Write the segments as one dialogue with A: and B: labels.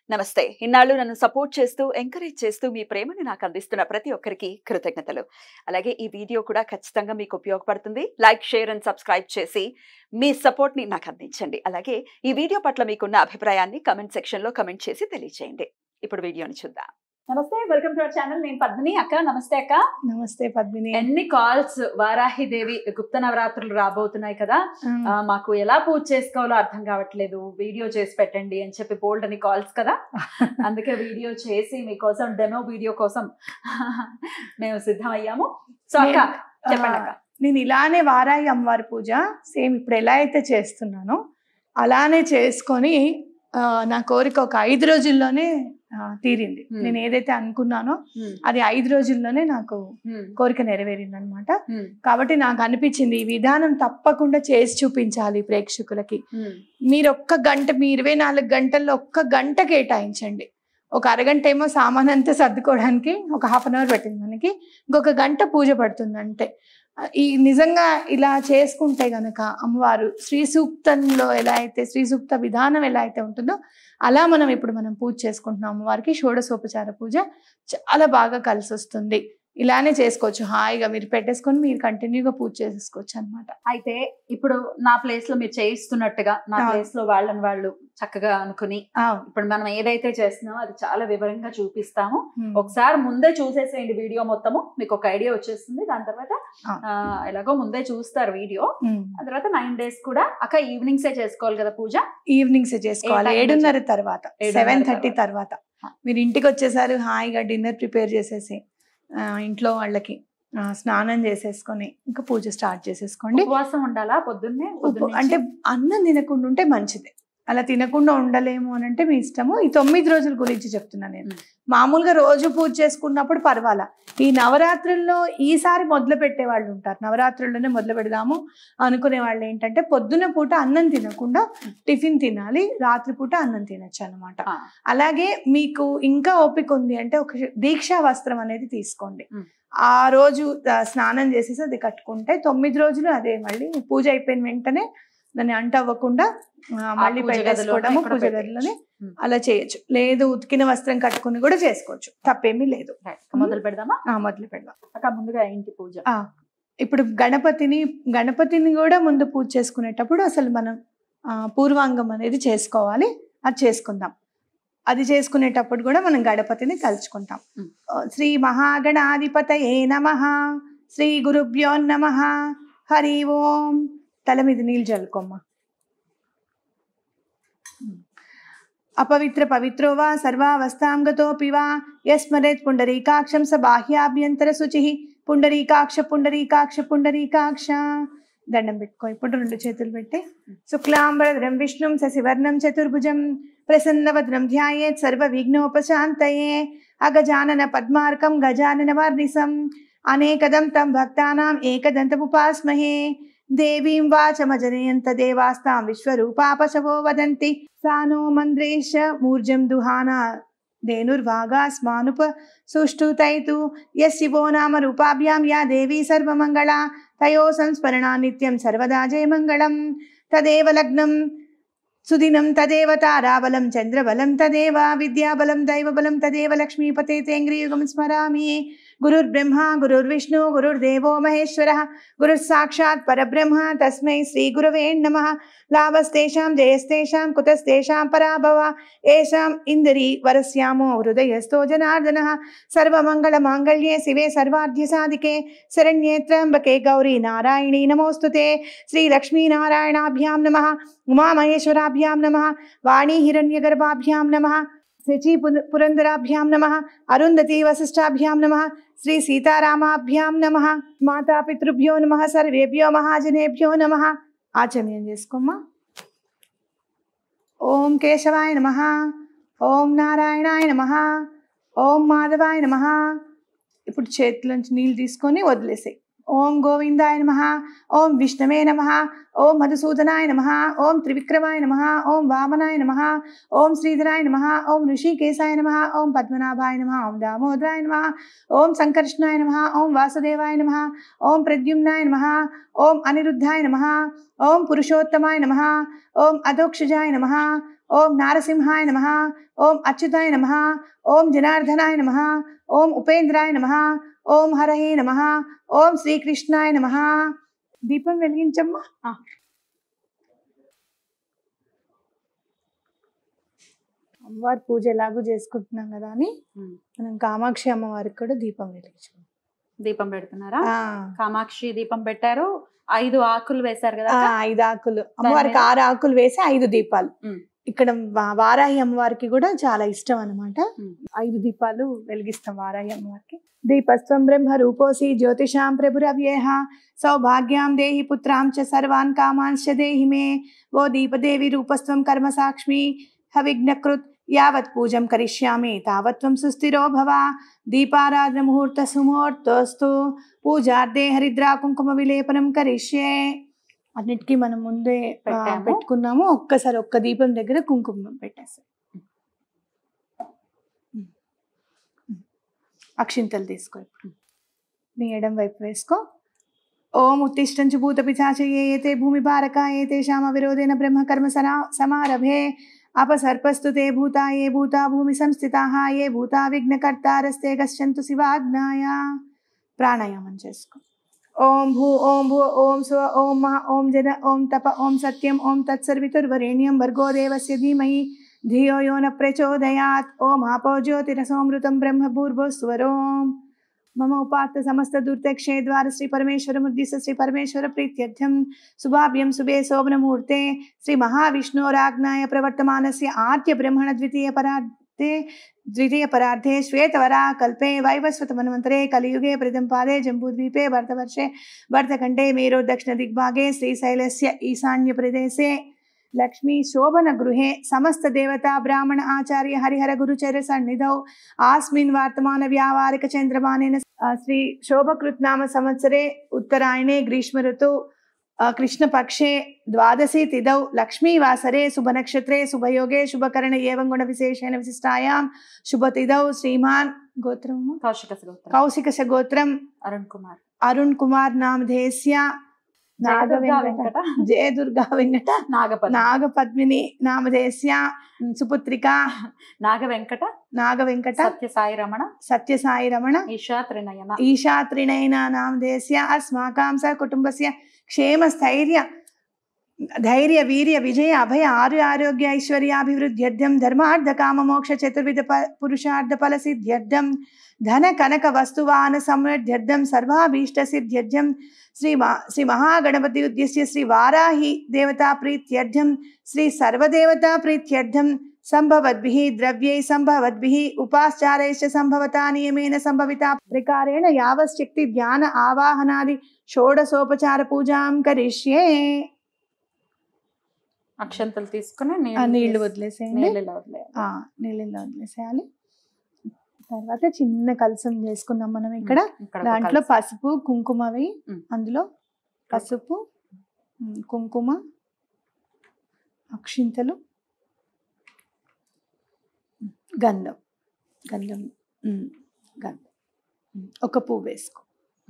A: నమస్తే ఇన్నాళ్ళు నన్ను సపోర్ట్ చేస్తూ ఎంకరేజ్ చేస్తూ మీ ప్రేమను నాకు అందిస్తున్న ప్రతి ఒక్కరికి కృతజ్ఞతలు అలాగే ఈ వీడియో కూడా ఖచ్చితంగా మీకు ఉపయోగపడుతుంది లైక్ షేర్ అండ్ సబ్స్క్రైబ్ చేసి మీ సపోర్ట్ ని నాకు అందించండి అలాగే ఈ వీడియో పట్ల మీకున్న అభిప్రాయాన్ని కమెంట్ సెక్షన్ లో కమెంట్ చేసి తెలియజేయండి ఇప్పుడు వీడియోని చూద్దాం నమస్తే వెల్కమ్ టు అవర్ ఛానల్ నేను పద్మిని అక్క నమస్తే అక్క
B: నమస్తే పద్మిని
A: ఎన్ని కాల్స్ వారాహి దేవి గుప్త నవరాత్రులు రాబోతున్నాయి కదా ఆ, మాకు ఎలా పూజ చేసుకోవాలో అర్థం కావట్లేదు వీడియో చేసి పెట్టండి అని చెప్పి బోల్డ్ అని కాల్స్ కదా అందుకే వీడియో చేసి మీకోసం డెమో వీడియో కోసం మేము సిద్ధం అయ్యాము సో అక్క చెప్పండి అక్క
B: నేను ఇలానే వారాయి అమ్మవారి పూజ సేమ్ ఇప్పుడు ఎలా అయితే చేస్తున్నానో అలానే చేసుకొని ఆ, నా కోరిక ఒక ఐదు రోజుల్లోనే ఆ, తీరింది
A: Hmm.
B: నేను ఏదైతే అనుకున్నానో
A: ఉమ్,
B: అది ఐదు రోజుల్లోనే నాకు
A: ఉమ్,
B: కోరిక నెరవేరింది అనమాట
A: ఉమ్,
B: కాబట్టి నాకు అనిపించింది ఈ విధానం తప్పకుండా చేసి చూపించాలి ప్రేక్షకులకి
A: ఉమ్,
B: మీరు ఒక్క గంట మీ ఇరవై నాలుగు గంటల్లో ఒక్క గంట కేటాయించండి ఒక అరగంట ఏమో సామాన్ అంతా సర్దుకోవడానికి ఒక హాఫ్ అన్ అవర్ పట్టింది మనకి ఇంకొక గంట పూజ పడుతుంది అంటే ఈ నిజంగా ఇలా చేసుకుంటే గనక అమ్మవారు శ్రీ సూక్తంలో ఎలా అయితే శ్రీ సూక్త విధానం ఎలా అయితే ఉంటుందో అలా మనం ఇప్పుడు మనం పూజ చేసుకుంటున్నాం అమ్మవారికి షోడశోపచార పూజ చాలా బాగా కలిసి వస్తుంది ఇలానే చేసుకోవచ్చు హాయిగా మీరు పెట్టేసుకొని మీరు కంటిన్యూగా పూజ చేసుకోవచ్చు అనమాట
A: అయితే ఇప్పుడు నా ప్లేస్ లో మీరు చేయిస్తున్నట్టుగా నా
B: ఆ.
A: ప్లేస్ లో వాళ్ళని వాళ్ళు చక్కగా అనుకుని ఇప్పుడు మనం ఏదైతే చేస్తున్నామో అది చాలా వివరంగా చూపిస్తాము ఒకసారి ముందే చూసేసేయండి వీడియో మొత్తము మీకు ఒక ఐడియా వచ్చేస్తుంది దాని తర్వాత
B: ఆ.
A: ఆ, ఎలాగో ముందే చూస్తారు వీడియో ఆ తర్వాత నైన్ డేస్ కూడా అక్క ఈవినింగ్స్ ఏ చేసుకోవాలి కదా పూజ
B: ఈవినింగ్స్ చేసుకోవాలి
A: ఏ time
B: ఏడున్నర తర్వాత
A: ఏడున్నర
B: సెవెన్ థర్టీ
A: తర్వాత.
B: తర్వాత మీరు ఇంటికి వచ్చేసారు హాయిగా డిన్నర్ ప్రిపేర్ చేసేసి ఆ, ఇంట్లో వాళ్ళకి ఆ, స్నానం చేసేసుకొని ఇంకా పూజ స్టార్ట్ చేసేసుకోండి
A: ఉపవాసం ఉండాలా పొద్దున్నే
B: ఉప్పు-
A: పొద్దున్నే
B: అంటే అన్నం తినకుండా ఉంటే మంచిది అలా తినకుండా ఉండలేము అని అంటే మీ ఇష్టము ఈ తొమ్మిది రోజుల గురించి చెప్తున్నాను నేను
A: మ్.
B: మామూలుగా రోజు పూజ చేసుకున్నప్పుడు పర్వాలా ఈ నవరాత్రుల్లో ఈసారి మొదలు పెట్టే వాళ్ళు ఉంటారు నవరాత్రుల్లోనే మొదలు పెడదాము అనుకునే వాళ్ళు ఏంటంటే పొద్దున పూట అన్నం తినకుండా టిఫిన్ తినాలి రాత్రి పూట అన్నం తినొచ్చు అనమాట
A: ఆ.
B: అలాగే మీకు ఇంకా ఓపిక ఉంది అంటే ఒక దీక్షా వస్త్రం అనేది తీసుకోండి
A: మ్.
B: ఆ రోజు ఆ, స్నానం చేసేసి అది కట్టుకుంటే తొమ్మిది రోజులు అదే మళ్ళీ పూజ అయిపోయిన వెంటనే దాన్ని అంట అవ్వకుండా ఆ, మళ్ళీ
A: పూజ గదిలోనే
B: పెట్టేసుకోవడము
A: ఇక్కడ
B: పూజ
A: పెట్టేయచ్చు.
B: గదిలోనే
A: మ్.
B: అలా చేయొచ్చు లేదు ఉతికిన వస్త్రం కట్టుకుని కూడా చేసుకోవచ్చు తప్పేమీ లేదు
A: Right. మొదలు పెడదామా
B: ఆ, మొదలు పెడదాం
A: అక్క ముందుగా ఇంటి పూజ
B: ఆ, ఇప్పుడు గణపతిని గణపతిని కూడా ముందు పూజ చేసుకునేటప్పుడు అసలు మనం ఆ, పూర్వాంగం అనేది చేసుకోవాలి అది చేసుకుందాం అది చేసుకునేటప్పుడు కూడా మనం గణపతిని తలుచుకుంటాం
A: మ్.
B: ఆ, శ్రీ మహాగణాధిపతయే నమ శ్రీ గురుభ్యో నమ హరి ఓం తల మీద నీళ్ళు చల్లుకోమ్మా అపవిత్ర పవిత్రో వా సర్వావస్థాం గతోపి వా యస్మరేత్ పుండరీకాక్షం స బాహ్యాభ్యంతర శుచి పుండరీకాక్ష పుండరీకాక్ష పుండరీకాక్ష దండం పెట్టుకో ఇప్పుడు రెండు చేతులు పెట్టి శుక్లాంబరధరం విష్ణుం శశివర్ణం చతుర్భుజం ప్రసన్నవదనం ధ్యాయేత్ సర్వ విఘ్నోపశాంతయే అగజానన పద్మార్కం గజానన వర్నిసం అనేకదం తం భక్తానాం ఏకదంతముపాస్మహే దేవీం వాచమజనయంత దేవాస్తాం విశ్వరూపాపశవో వదంతి సానో మంద్రేశ మూర్జం దుహానా ధేనుర్వాగాస్మానుప సుష్ఠుతైతు యశివో నామ రూపాభ్యాం యా దేవీ సర్వమంగళా తయో సంస్మరణా నిత్యం సర్వదా జయమంగళం తదేవ లగ్నం సుదినం తదేవ తారాబలం చంద్రబలం తదేవ విద్యాబలం దైవబలం తదేవ లక్ష్మీపతే తేంగ్రియుగం స్మరామి గురుర్బ్రహ్మ గురుర్విష్ణు గురుర్దేవో మహేశ్వర గురుర్ సాక్షాత్ పరబ్రహ్మ తస్మై శ్రీ గురవే నమ లాభస్తేషాం జయస్తేషాం కుతస్తేషాం పరాభవ ఏషాం ఇందరి వరస్యామో హృదయస్థో జనార్దన సర్వమంగళ మాంగళ్యే శివే సర్వార్ధ్య సాధికే శరణ్యే త్ర్యంబకే గౌరీ నారాయణీ నమోస్తుతే శ్రీ లక్ష్మీనారాయణాభ్యాం నమ ఉమామహేశ్వరాభ్యాం నమ వాణీ హిరణ్యగర్భాభ్యాం నమ శచి పుర- పురందరాభ్యాం నమ అరుంధతి వశిష్టాభ్యాం నమ శ్రీ సీతారామాభ్యాం నమ మాతాపితృభ్యో నమ సర్వేభ్యో మహాజనేభ్యో నమ ఆచమయం చేసుకోమ్మా ఓం కేశవాయ నమ ఓం నారాయణాయ నమ ఓం మాధవాయ నమ ఇప్పుడు చేతిలోంచి నీళ్ళు తీసుకొని వదిలేసాయి ఓం గోవిందాయ నమ ఓం విష్ణవే నమ ఓం మధుసూదనాయ నమ ఓం త్రివిక్రమాయ నమ ఓం వామనాయ నమ ఓం శ్రీధరాయ నమ ఓం ఋషికేశాయ నమ ఓం పద్మనాభాయ నమ ఓం దామోదరాయ నమ ఓం సంకర్షణాయ నమ ఓం వాసుదేవాయ నమ ఓం ప్రద్యుమ్నాయ నమ ఓం అనిరుద్ధాయ నమ ఓం పురుషోత్తమాయ నమ ఓం అధోక్షజాయ నమ ఓం నారసింహాయ నమ ఓం అచ్యుతాయ నమ ఓం జనార్దనాయ నమ ఓం ఉపేంద్రాయ నమ ఓం హరహే నమ ఓం శ్రీకృష్ణాయ నమ దీపం వెలిగించమ్మా అమ్మవారి పూజ ఎలాగో చేసుకుంటున్నాం కదా అని
A: ఉమ్.
B: మనం కామాక్షి అమ్మవారికి కూడా దీపం వెలిగించాం
A: దీపం పెడుతున్నారా
B: ఆ,
A: కామాక్షి దీపం పెట్టారు ఐదు ఆకులు వేశారు కదా
B: ఆ,
A: అక్క?
B: ఐదు ఆకులు అమ్మవారికి ఆరు ఆకులు వేసి ఐదు దీపాలు
A: ఉమ్.
B: ఇక్కడ వా- వారాహి అమ్మవారికి కూడా చాలా ఇష్టం అన్నమాట
A: ఉమ్.
B: ఐదు దీపాలు వెలిగిస్తాం వారాహి అమ్మవారికి దీపస్వం బ్రహ్మ రూపోసి జ్యోతిషాం ప్రభురవ్యేహ సౌభాగ్యాం దేహి పుత్రాం చ సర్వాన్ కామాంశ దేహి మే ఓ దీపదేవి రూపస్వం కర్మ సాక్ష్మి హవిఘ్నకృత్ యావత్ పూజం కరిష్యామి తావత్వం సుస్థిరో భవ దీపారాధన ముహూర్త సుముహూర్తోస్తు పూజార్థే హరిద్రా కుంకుమ విలేపనం కరిష్యే అన్నిటికీ మనం ముందే ఆ,
A: పెట్టాము.
B: పెట్టుకున్నాము ఒక్కసారి ఒక్క దీపం దగ్గర కుంకుమ పెట్టేస్తాం అక్షింతలు తీసుకో ఇప్పుడు నీ ఎడం వైపు వేసుకో ఓం ఉత్తిష్టంచు భూత పిచాచయేతే భూమి భారకాయేతే శ్యామ విరోధేన బ్రహ్మకర్మ సనా సమారభే అపసర్పస్తు తే భూతా ఏ భూతా భూమి సంస్థితాః ఏ భూతా విఘ్నకర్తారస్తే గచ్చంతు శివాజ్ఞాయ ప్రాణాయామం చేసుకో ఓం భూ ఓం భూ ఓం స్వ ఓం మహ ఓం జన ఓం తప ఓం సత్యం ఓం తత్సర్వితుర్వరేణ్యం భర్గో దేవస్య ధీమహి ధియో యో న ప్రచోదయాత్ ఓం ఆపో జ్యోతిరసోమృతం బ్రహ్మ భూర్భుస్వరోం మమ ఉపాత్త సమస్త దుర్తక్షే ద్వార శ్రీ పరమేశ్వర ముద్దిశ శ్రీ పరమేశ్వర ప్రీత్యర్థం శుభాభ్యం శుభే శోభనమూర్తే శ్రీ మహావిష్ణోరాజ్ఞాయ ప్రవర్తమానస్య ఆద్య బ్రహ్మణ ద్వితీయ పరార్థే ద్వితీయ పరార్థే శ్వేతవరా కల్పే వైవస్వతమన్వంతరే కలియుగే ప్రథम पादे जम्बूद्वीपे भरतवर्षे भरतखण्डे मेरो दक्षिणदिग्भागे श्रीशैलस्य ईशान्यप्रदेशे लक्ष्मी शोभनगृहे समस्तदेवता ब्राह्मण आचार्य हरिहर गुरुचर सन्निधौ आस्मिन् वर्तमान व्यावहारिक चन्द्रमानेन अ, श्री शोभकृत् नाम संवत्सरे उत्तरायणे ग्रीष्म ऋतौ अ, कृष्णपक्षे द्वादशी तिथौ लक्ष्मीवासरे शुभनक्षत्रे शुभयोगे शुभकरण एवं गुणविशेषेण विशिष्टायां शुभतिथौ श्रीमान् गोत्रम्
A: కౌశిక స్తోత్రం.
B: कौशिकसगोत्रम्
A: అరుణ్ కుమార్
B: अरुण् कुमार् नामधेयस्य
A: జయదుర్గా
B: नागवेङ्कट
A: వెంకట
B: जयदुर्गा वेङ्कट
A: నాగపద
B: नागपद्मिनी नामधेयस्य सुपुत्रिका
A: నాగ వెంకట
B: नागवेङ्कट
A: సత్య సాయి రమణ
B: सत्यसाई रमण
A: ఈశా త్రినయన
B: ईशा त्रिनयन नामधेयस्य अस्माकं सहकुटुम्बस्य क्षेमस्थैर्य धैर्य वीर्य विजय अभय आर्य आरोग्य ऐश्वर्याभिवृद्ध्यर्थं धर्मार्थ काम मोक्ष चतुर्विध प- पुरुषार्थ फल सिद्ध्यर्थं धन कनक वस्तुवान समृद्ध्यर्थं सर्वाभीष्ट सिद्ध्यर्थं श्री मा- श्री महागणपति उद्देश्य श्री वाराहि देवता प्रीत्यर्थं श्री सर्वदेवता प्रीत्यर्थं सम्भवद्भिः द्रव्यै सम्भवद्भिः उपाश्चारैश्च सम्भवता नियमेन सम्भविता प्रकारेण यावच्छक्ति ध्यान आवाहनादि షోడసోపచార పూజాం కరిష్యే
A: అక్షంతలు తీసుకుని
B: ఆ నీళ్లు
A: తీసి-
B: వదిలేసేయండి
A: నీళ్ళలో వదిలేయాలి.
B: ఆ నీళ్ళలో వదిలేసేయాలి తర్వాత చిన్న కలసం చేసుకున్నాం మనం ఇక్కడ
A: ఇక్కడ ఒక
B: దాంట్లో
A: కలశం.
B: పసుపు కుంకుమ వేయి
A: ఉమ్.
B: అందులో పసుపు ఉమ్, కుంకుమ అక్షింతలు ఉమ్, గంధం గంధం ఉమ్, గంధం ఉమ్, ఒక పువ్వు వేసుకో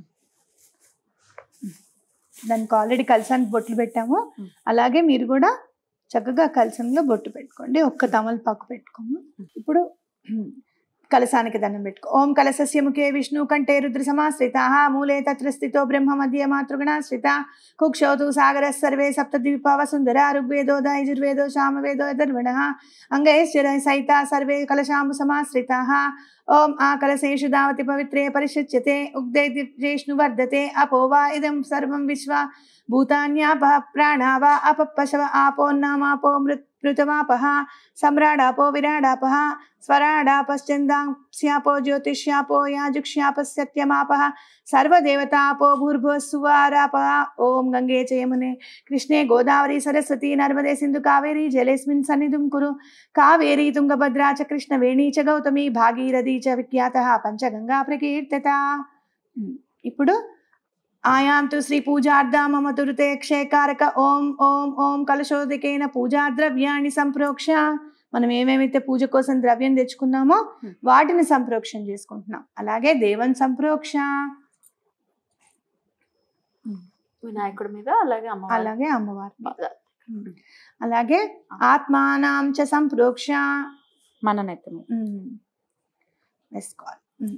B: ఉమ్. దానికి ఆల్రెడీ కలసానికి బొట్లు పెట్టాము
A: ఉమ్.
B: అలాగే మీరు కూడా చక్కగా కలసంలో బొట్టు పెట్టుకోండి ఒక్క తమలపాకు పెట్టుకోము ఇప్పుడు ఉమ్, కలసానికి దండం పెట్టుకో ఓం కలసస్య ముఖే విష్ణు కంఠే రుద్ర సమాశ్రిత మూలే తత్ర స్థితో బ్రహ్మ మధ్య మాతృగణాశ్రిత కుక్షౌతు సాగర సర్వే సప్తద్వీప వసుంధర ఋగ్వేదో యజుర్వేదో సామవేదో యధర్వణ అంగైశ్చర సహిత సర్వే కలశాంబు సమాశ్రితా ఓం ఆ కలశేషు దావతి పవిత్రే పరిశుచ్యతే ఉగ్ధై జిష్ణు వర్ధతే అపో వా ఇదం సర్వం విశ్వ భూతాన్యాప ప్రాణావ అపపశవ ఆపోన్నామాపో మృత్ మృతమాపహ సమ్రాడాపో విరాడాపహ స్వరాడాపశ్చందాంస్యాపో జ్యోతిష్యాపో యాజుక్ష్యాపసత్యమాపహ సర్వదేవతాపో భూర్భువస్సువారాపహ ఓం గంగే చ యమునే కృష్ణే గోదావరి సరస్వతి నర్మదే సింధు కావేరీ జలేస్మిన్ సన్నిధిం కురు కావేరీ తుంగభద్రా చ కృష్ణవేణీ చ గౌతమి భాగీరథీ చ విఖ్యాత పంచగంగా ప్రకీర్తత ఇప్పుడు ఆయాం తు శ్రీ పూజార్థ మమ తురుతే క్షయకారక ఓం ఓం ఓం కలశోదికేన పూజా ద్రవ్యాన్ని సంప్రోక్ష మనం ఏమేమైతే పూజ కోసం ద్రవ్యం తెచ్చుకున్నామో
A: Hmm.
B: వాటిని సంప్రోక్షణ చేసుకుంటున్నాం అలాగే దేవన్ సంప్రోక్ష
A: వినాయకుడి మీద అలాగే అమ్మవారి
B: అలాగే అమ్మవారి
A: మీద.
B: అలాగే ఆత్మానాం చ సంప్రోక్ష
A: మన నెత్తి మీద.
B: ఉమ్, వేసుకోవాలి ఉమ్.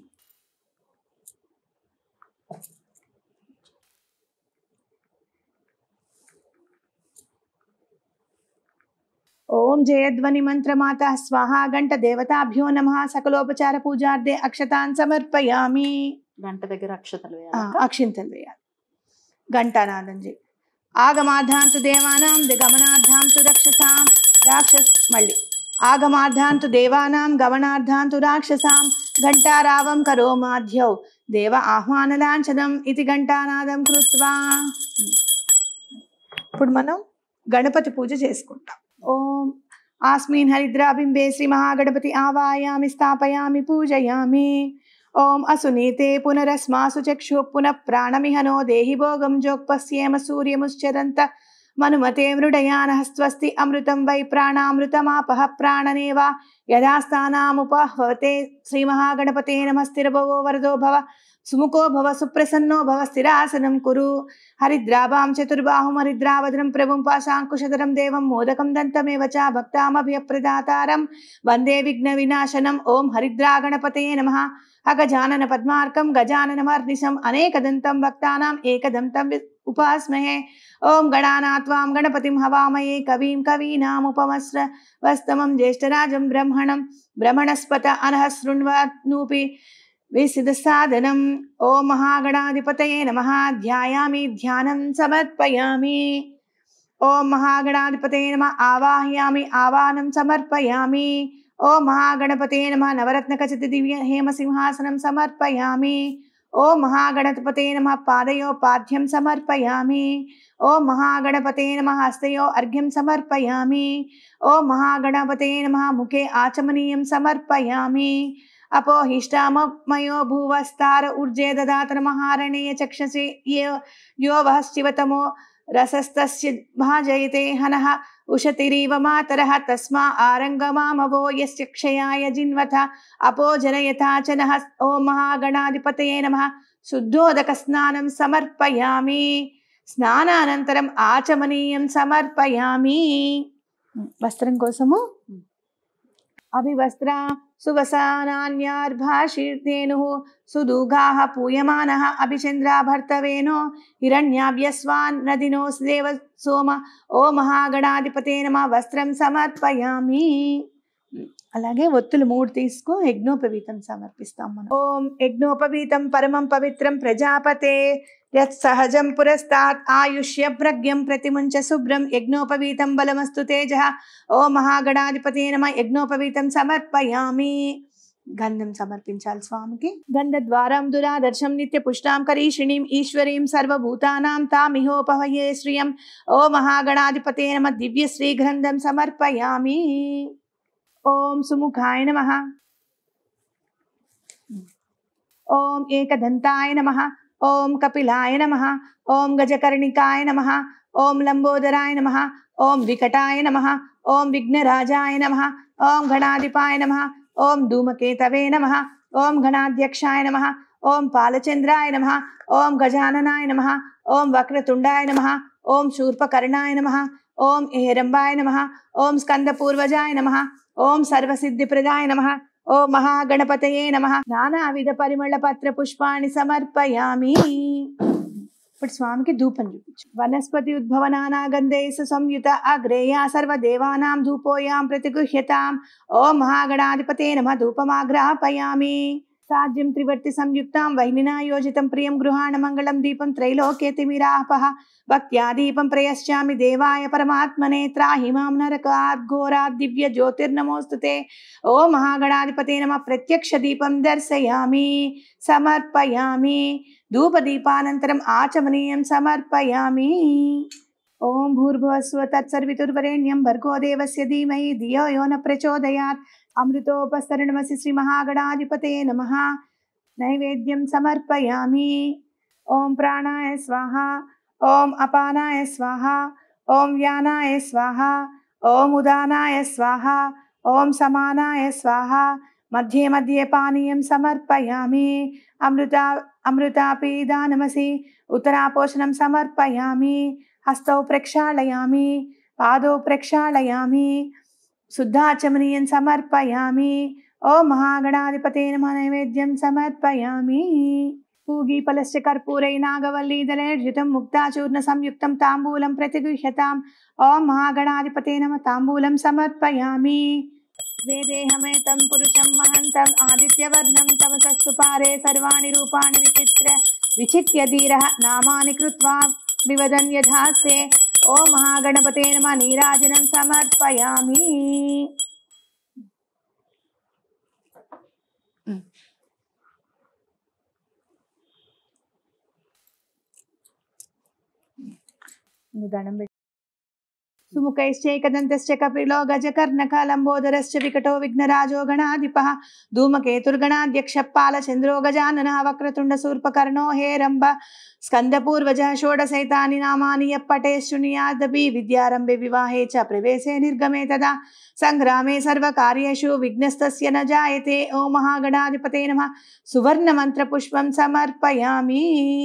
B: ఓం జయధ్వని మంత్రమాత స్వాహ గంట దేవతాభ్యో నమ సకలోపచార పూజార్థే అక్షతాన్ సమర్పయామి
A: గంట దగ్గర అక్షతలు
B: ఆ,
A: వేయాలి
B: అక్షింతలు వేయాలి ఘంటానాదం చేయి ఆగమార్థాంతు దేవానాం గమనార్థాంతు రక్షసాం రాక్షస్ మళ్ళీ ఆగమార్థాంతు దేవానాం గమనార్థాంతు రాక్షసాం ఘంటారావం కరోమాధ్యౌ దేవ ఆహ్వానలాంఛనం ఇది ఘంటానాదం కృత్వా ఇప్పుడు మనం గణపతి పూజ చేసుకుంటాం ఓం ఆస్మిన్ హరిద్రాబింబే శ్రీ మహాగణపతి ఆవాయామి స్థాపయామి పూజయామి ఓం అసునీతే పునరస్మాసు చక్షు పునః ప్రాణమిహ నో దేహి భోగం జోక్పశ్యేమ సూర్యముశ్చరంత మనుమతే మృడయాన స్వస్తి అమృతం వై ప్రాణామృతమాపహ ప్రాణనేవ యథా స్థానాముపహవతే శ్రీమహాగణపతే నమస్తిరభవో వరదో భవ సుముఖో భవ సుప్రసన్నో భవ స్థిరాసనం కురు హరిద్రాభాం చతుర్బాహుం హరిద్రావదనం ప్రభుం పాశాంకుశధరం దేవం మోదకం దంతమేవ చ భక్తామభయప్రదాతారం వందే విఘ్న వినాశనం ఓం హరిద్రాగణపతే నమః అగజానన పద్మార్కం గజాననమర్నిశం అనేకదంతం భక్తానాం ఏకదంతం వి- ఉపాస్మహే ఓం గణానాత్వాం గణపతిం హవామయే కవీం కవీనాముపమస్ర వస్తమం జ్యేష్ఠరాజం బ్రహ్మణం బ్రహ్మణస్పత అనః శృణ్వన్నూపి విసిదసాదనం ఓం మహాగణాధిపతయే నమః ధ్యాయామి ధ్యానం సమర్పయామి ఓం మహాగణాధిపతే నమ ఆవాహయామి ఆవాహనం సమర్పయామి ఓం మహాగణపతే నమ నవరత్నకచిత దివ్య హేమసింహాసనం సమర్పయామి ఓం మహాగణపతే నమ పాదయో పాద్యం సమర్పయామి ఓం మహాగణపతే నమ హస్తయో అర్ఘ్యం సమర్పయామి ఓం మహాగణపతే నమ ముఖే ఆచమనీయం సమర్పయామి అపోహిష్టామమయో భూవస్తార ఊర్జే దదాతన మహారణేయ చక్షసి యో యో వః శివతమో రసస్తస్య భాజయతే హనః ఉషతిరీవ మాతరः తస్మా ఆరంగమామవో యస్య క్షయాయ జిన్వథ అపో జనయథా చ నః ఓం మహాగణాధిపతయే నమః శుద్ధోదక స్నానం సమర్పయామి స్నానానంతరం ఆచమనీయం సమర్పయామి వస్త్రం కోసము అభివస్త్ర సువసానాన్యార్భాషీర్ధేను సుదూఘాః పూయమానः అభిచంద్రాభర్తవేనో హిరణ్యాభ్యస్వాన్ నదినో దేవ సోమ ఓ మహాగణాధిపతే నమ వస్త్రం సమర్పయామి అలాగే ఒత్తులు మూడు తీసుకో యజ్ఞోపవీతం సమర్పిస్తాం మనం ఓం యజ్ఞోపవీతం పరమం పవిత్రం ప్రజాపతే యత్ సహజం పురస్తాత్ ఆయుష్య భ్రగ్యం ప్రతిముంచ శుభ్రం యజ్ఞోపవీతం బలమస్తు తేజ ఓ మహాగణాధిపతే నమ యజ్ఞోపవీతం సమర్పయామి గంధం సమర్పించాలి స్వామికి గంధ ద్వారం దురాదర్శం నిత్య పుష్టాం కరీషిణీం ఈశ్వరీం సర్వభూతానాం తామిహోపహయే శ్రియం ఓ మహాగణాధిపతే నమ దివ్య శ్రీ గ్రంథం సమర్పయామి ఓం సుముఖాయ నమ ఓం ఏకదంతాయ నమ ఓం కపిలాయ నమ ఓం గజకర్ణికాయ నమ ఓం లంబోదరాయ నమ ఓం వికటాయ నమ ఓం విఘ్నరాజాయ నమ ఓం గణాధిపాయ నమ ఓం ధూమకేతవే నమ ఓం గణాధ్యక్షాయ నమ ఓం పాలచంద్రాయ నమ ఓం గజాననాయ నమ ఓం వక్రతుండాయ నమ ఓం శూర్పకర్ణాయ నమ ఓం ఏరంబాయ నమ ఓం స్కందపూర్వజాయ నమ ఓం సర్వసిద్ధిప్రదాయ నమ ఓం మహాగణపతయే నమ నానావిధ పరిమళ పత్ర పుష్పాన్ని సమర్పయామి ఇప్పుడు స్వామికి ధూపం చూపించు వనస్పతి ఉద్భవ నానాగంధేశ సంయుత అగ్రేయా సర్వదేవానాం ధూపోయాం ప్రతిగృహ్యతాం ఓం మహాగణాధిపతే నమ ధూపమాగ్రాపయామి సాధ్యం త్రివర్తి సంయుక్తాం వైనినా యోజితం ప్రియం గృహాణ మంగళం దీపం త్రైలోక్యతిమిరాపహ భక్త్యా దీపం ప్రయశ్చామి దేవాయ పరమాత్మనే త్రాహి మాం నరకాద్ ఘోరాద్ దివ్య జ్యోతిర్నమోస్తుతే ఓ మహాగణాధిపతే నమ ప్రత్యక్ష దీపం దర్శయామి సమర్పయామి ధూపదీపానంతరం ఆచమనీయం సమర్పయామి ఓం భూర్భువస్వ తత్సర్వితుర్వరేణ్యం భర్గో దేవస్య ధీమహి ధియో యో న ప్రచోదయాత్ అమృతోపస్తరణమసి శ్రీ మహాగణాధిపతే నమ నైవేద్యం సమర్పయామి ఓం ప్రాణాయ స్వాహ ఓం అపానాయ స్వాహ ఓం వ్యానాయ స్వాహ ఓం ఉదానాయ స్వాహ ఓం సమానాయ స్వాహ మధ్యే మధ్యే పానీయం సమర్పయామి అమృత అమృతాపి దానమసి ఉత్తరాపోషణం సమర్పయామి హస్తౌ ప్రక్షాళయామి పాదో ప్రక్షాళయామి శుద్ధాచమనీయం సమర్పయామి ఓ మహాగణాధిపతే నమ నైవేద్యం సమర్పయామి పూగీఫలస్య కర్పూరై నాగవల్లీదలైర్యుతం ముక్తాచూర్ణ సంయుక్తం తాంబూలం ప్రతిగృహ్యతాం ఓం మహాగణాధిపతే నమ తాంబూలం సమర్పయామి వేదేహమేతం పురుషం మహంతం ఆదిత్యవర్ణం తమసస్తు పారే సర్వాణి రూపాణి విచిత్ర విచిత్య ధీర నామాని కృత్వా వివదన్ యథాస్తే ఓ మహాగణపతే నమ నీరాజనం సమర్పయామి నువ్వు దండం పెట్టు సుముఖైశ్చైకదంతశ్చ కపిలో గజకర్ణకలంబోదరశ్చ వికటో విఘ్నరాజో గణాధిపः ధూమకేతుర్గణాధ్యక్ష పాలచంద్రో గజాననः వక్రతుండ శూర్పకర్ణో హేరంబ స్కందపూర్వజः షోడశైతాని నామాని యప్పటే శృణుయాదపి విద్యారంభే వివాహే చ ప్రవేశే నిర్గమే తదా సంగ్రామే సర్వకార్యేషు విఘ్నస్తస్య న జాయతే ఓ మహాగణాధిపతే నమః సువర్ణమంత్రపుష్పం సమర్పయామి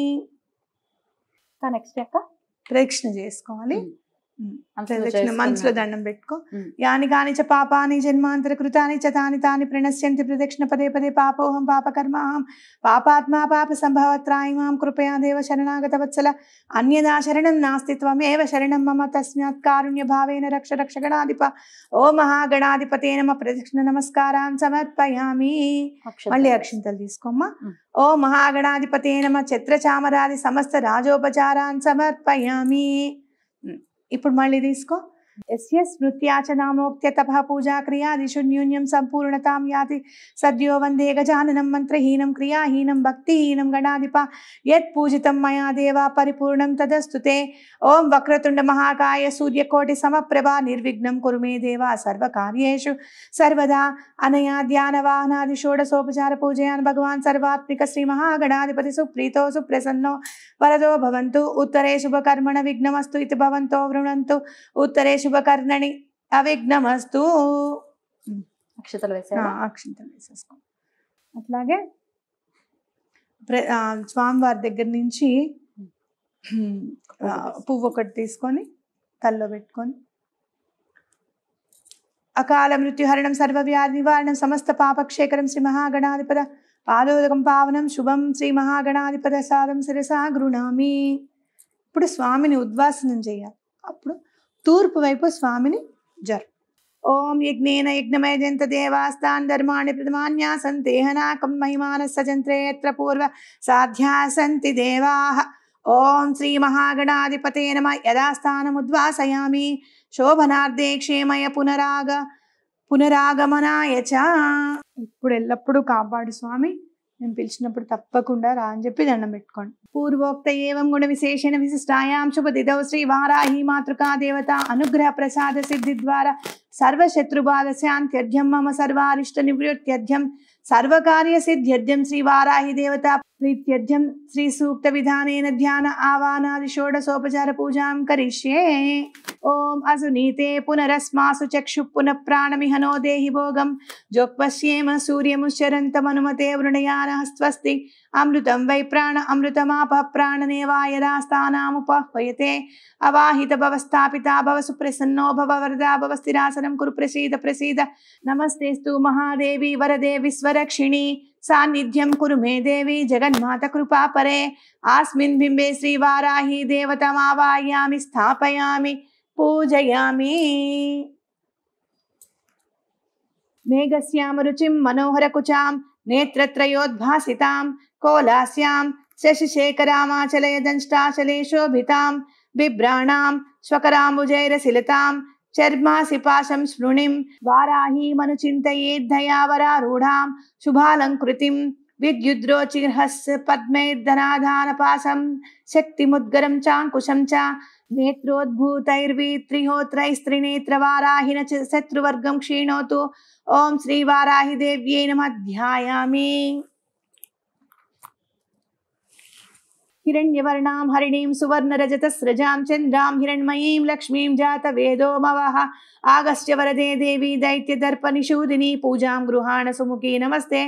B: నెక్స్ట్ యొక్క ప్రదక్షిణ చేసుకోవాలి ప్రదక్షిణ మనసులో దండం పెట్టుకో
A: మ్మ్.
B: యాని కాని చ పాపాని జన్మాంతర కృతాని చ తాని తాని ప్రణశ్యంతి ప్రదక్షిణ పదే పదే పాపోహం పాపకర్మాహం పాపాత్మా పాప సంభవత్రాయి మాం కృపయా దేవ శరణాగత వత్సల అన్యదా శరణం నాస్తి త్వమేవ శరణం మమ తస్మాత్ కారుణ్య భావేన రక్ష రక్ష గణాధిప ఓ మహాగణాధిపతే నమ ప్రదక్షిణ నమస్కారాన్ సమర్పయామి మళ్ళీ అక్షింతలు తీసుకోమ్మా
A: మ్మ్.
B: ఓ మహాగణాధిపతే నమ ఛత్ర చామరాది సమస్త రాజోపచారాన్ సమర్పయామి మ్మ్. ఇప్పుడు మళ్ళీ తీసుకో ఎస్య స్మృత్యాచ నామోక్త్య తపః పూజా క్రియాదిషు న్యూన్యం సంపూర్ణతాం యాతి సద్యో వందే గజాననం మంత్రహీనం క్రియాహీనం భక్తిహీనం గణాధిప యత్ పూజితం మయా దేవా పరిపూర్ణం తదస్తు తే ఓం వక్రతుండ మహాకాయ సూర్యకోటి సమప్రభా నిర్విఘ్నం కురు మే దేవా సర్వకార్యేషు సర్వదా అనయా ధ్యాన వాహనాది షోడసోపచార పూజయాన్ భగవాన్ సర్వాత్మిక శ్రీ మహాగణాధిపతి సుప్రీతో సుప్రసన్నో వరదో భవంతు ఉత్తరే శుభకర్మణ విఘ్నమస్తు ఇది భవంతో వృణంతు ఉత్తరే శుభకర్ణని అవిఘ్నమస్తు
A: అక్షతలు
B: ఆ,
A: వేసారా
B: అక్షింతలు వేసేసుకో అట్లాగే ప్ర- ఆ, స్వామివారి దగ్గర నుంచి ఆ, పువ్వు ఒకటి తీసుకొని తల్లో పెట్టుకొని అకాల మృత్యుహరణం సర్వవ్యాధి నివారణం సమస్త పాపక్షేకరం శ్రీ మహాగణాధిపద పాదోదకం పావనం శుభం శ్రీ మహాగణాధిపద సాదం శిరసా గృణామి ఇప్పుడు స్వామిని ఉద్వాసనం చేయాలి అప్పుడు తూర్పు వైపు స్వామిని జరు ఓం యజ్ఞేన యజ్ఞమయజంత దేవాస్తాన్ ధర్మాణి ప్రథమాన్యా సంతేహనాకం మహిమాన సజంత్రే యత్ర పూర్వ సాధ్యా సంతి దేవాః ఓం శ్రీ మహాగణాధిపతే నమ యథాస్థానముద్వాసయామి శోభనార్థే క్షేమయ పునరాగ పునరాగమనాయ చ ఇప్పుడు ఎల్లప్పుడూ కాపాడు స్వామి నేను పిలిచినప్పుడు తప్పకుండా రా అని చెప్పి దండం పెట్టుకోండి పూర్వోక్త ఏవం గుణ విశేషణ విశిష్టాయాం శుభదిదౌ శ్రీ వారాహి మాతృకా దేవత అనుగ్రహ ప్రసాద సిద్ధి ద్వారా సర్వశత్రుబాధ శాంత్యర్థ్యం మమ సర్వారిష్ట నివృత్త్యర్థ్యం సర్వకార్య సిద్ధ్యర్థ్యం శ్రీ వారాహి దేవత ప్రీత్యర్థ్యం శ్రీ సూక్త విధానేన ధ్యాన ఆవానాది షోడసోపచార పూజాం కరిష్యే ఓం అసునీతే పునరస్మాసు చక్షు పునః ప్రాణమిహనో దేహి భోగం జోక్పశ్యేమ సూర్యముశ్చరంతమనుమతే వృణయాన స్వస్తి అమృతం వై ప్రాణ అమృతమాప ప్రాణనేవాయదాస్తానాముపహ్వయతే అవాహిత భవ స్థాపితా భవ సుప్రసన్నో భవ వరదా భవ స్థిరాసనం కురు ప్రసీద ప్రసీద నమస్తేస్తు మహాదేవి వరదే విశ్వరక్షిణి సాన్నిధ్యం కురు మే దేవి జగన్మాత కృపా పరే ఆస్మిన్ బింబే శ్రీవారాహి దేవతమావాయామి స్థాపయామి పూజయామి మేఘశ్యామ రుచిం మనోహర కుచాం నేత్రత్రయోద్భాసితాం కోలాస్యాం శశిశేఖరామాచలయ దంష్టాచలే శోభితాం బిభ్రాణాం స్వకరాంబుజైరశిలతాం చర్మాసి పాశం స్మృణిం వారాహీమను చింతయేద్ధయావరారూఢాం శుభాలంకృతిం విద్యుద్రోచిర్హస్ పద్మైర్ధనాధానపాసం శక్తిముద్గరం చాంకుశం చ నేత్రోద్భూతైర్వీత్రిహోత్రైస్త్రినేత్రవారాహిన చ శత్రువర్గం క్షీణోతు ఓం శ్రీవారాహి దేవ్యై నమ ధ్యాయామి హిరణ్యవర్ణాం హరిణీం సువర్ణరజతస్రజాం చంద్రాం హిరణ్మయీం లక్ష్మీం జాతవేదో మవః ఆగస్త్య వరదే దేవి దైత్యదర్పనిషూదిని పూజాం గృహాణ సుముఖీ నమస్తే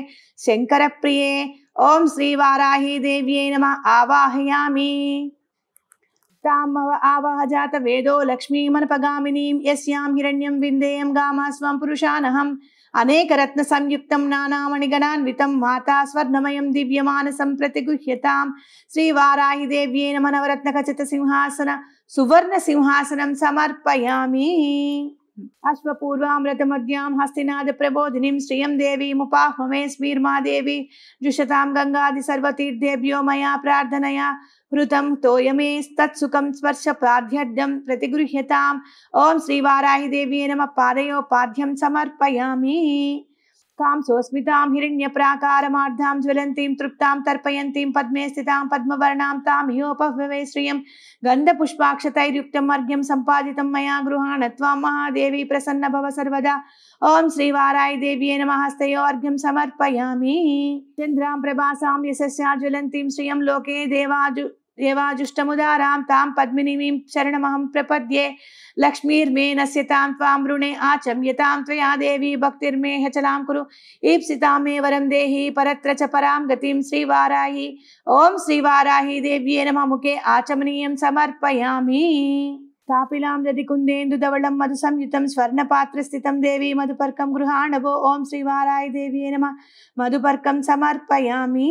B: శంకరప్రియే ఓం శ్రీవారాహి దేవ్యై నమ ఆవాహయామి तामव आवाह जात वेदो लक्ष्मीमनपगामिनीं यस्यां हिरण्यं विन्देयं गामा स्वं पुरुषानहम् अनेकरत्नसंयुक्तं नानामणिगणान्वितं माता स्वर्णमयं दिव्यमानसं प्रतिगुह्यतां श्रीवाराहि देव्ये नमः नवरत्नखचितसिंहासन सुवर्णसिंहासनं समर्पयामि अश्वपूर्वामृतमद्यां हस्तिनादप्रबोधिनीं श्रियं देवीमुपाह्वमे स्मीर्मा देवी जुषतां गङ्गादिसर्वतीर्थेभ्यो मया प्रार्थनया हृतं तोयमेस्तत्सुखं स्पर्शपाद्यड्डं प्रतिगृह्यताम् ॐ श्रीवाराहि देव्ये नमः पादयोपाद्यं समर्पयामि तां सोऽस्मितां हिरण्यप्राकारमार्धां ज्वलन्तीं तृप्तां तर्पयन्तीं पद्मे स्थितां पद्मवर्णां तां ह्योपभवे श्रियं गन्धपुष्पाक्षतैर्युक्तम् अर्घ्यं सम्पादितं मया गृहाण त्वां महादेवी प्रसन्न भव सर्वदा ॐ श्रीवाराय देव्ये नमः हस्तयो अर्घ्यं समर्पयामि चन्द्रां प्रभासां यशस्या ज्वलन्तीं श्रियं लोके देवाजु देवाजुष्टमुदारां तां पद्मिनीं शरणमहं प्रपद्ये लक्ष्मीर्मे नश्यतां त्वां ऋणे आचम्यतां त्वया देवी भक्तिर्मे हचलां कुरु ईप्सितां मे वरं देहि परत्र च परां गतिं श्रीवाराहि ॐ श्रीवाराहि देव्ये नमः मुखे आचमनीयं समर्पयामि कापिलां यदि कुन्देन्दुधवलं मधुसंयुतं स्वर्णपात्रस्थितं देवी मधुपर्कं गृहाणवो ॐ श्रीवाराय देव्ये नमः మధుపర్కం సమర్పయామి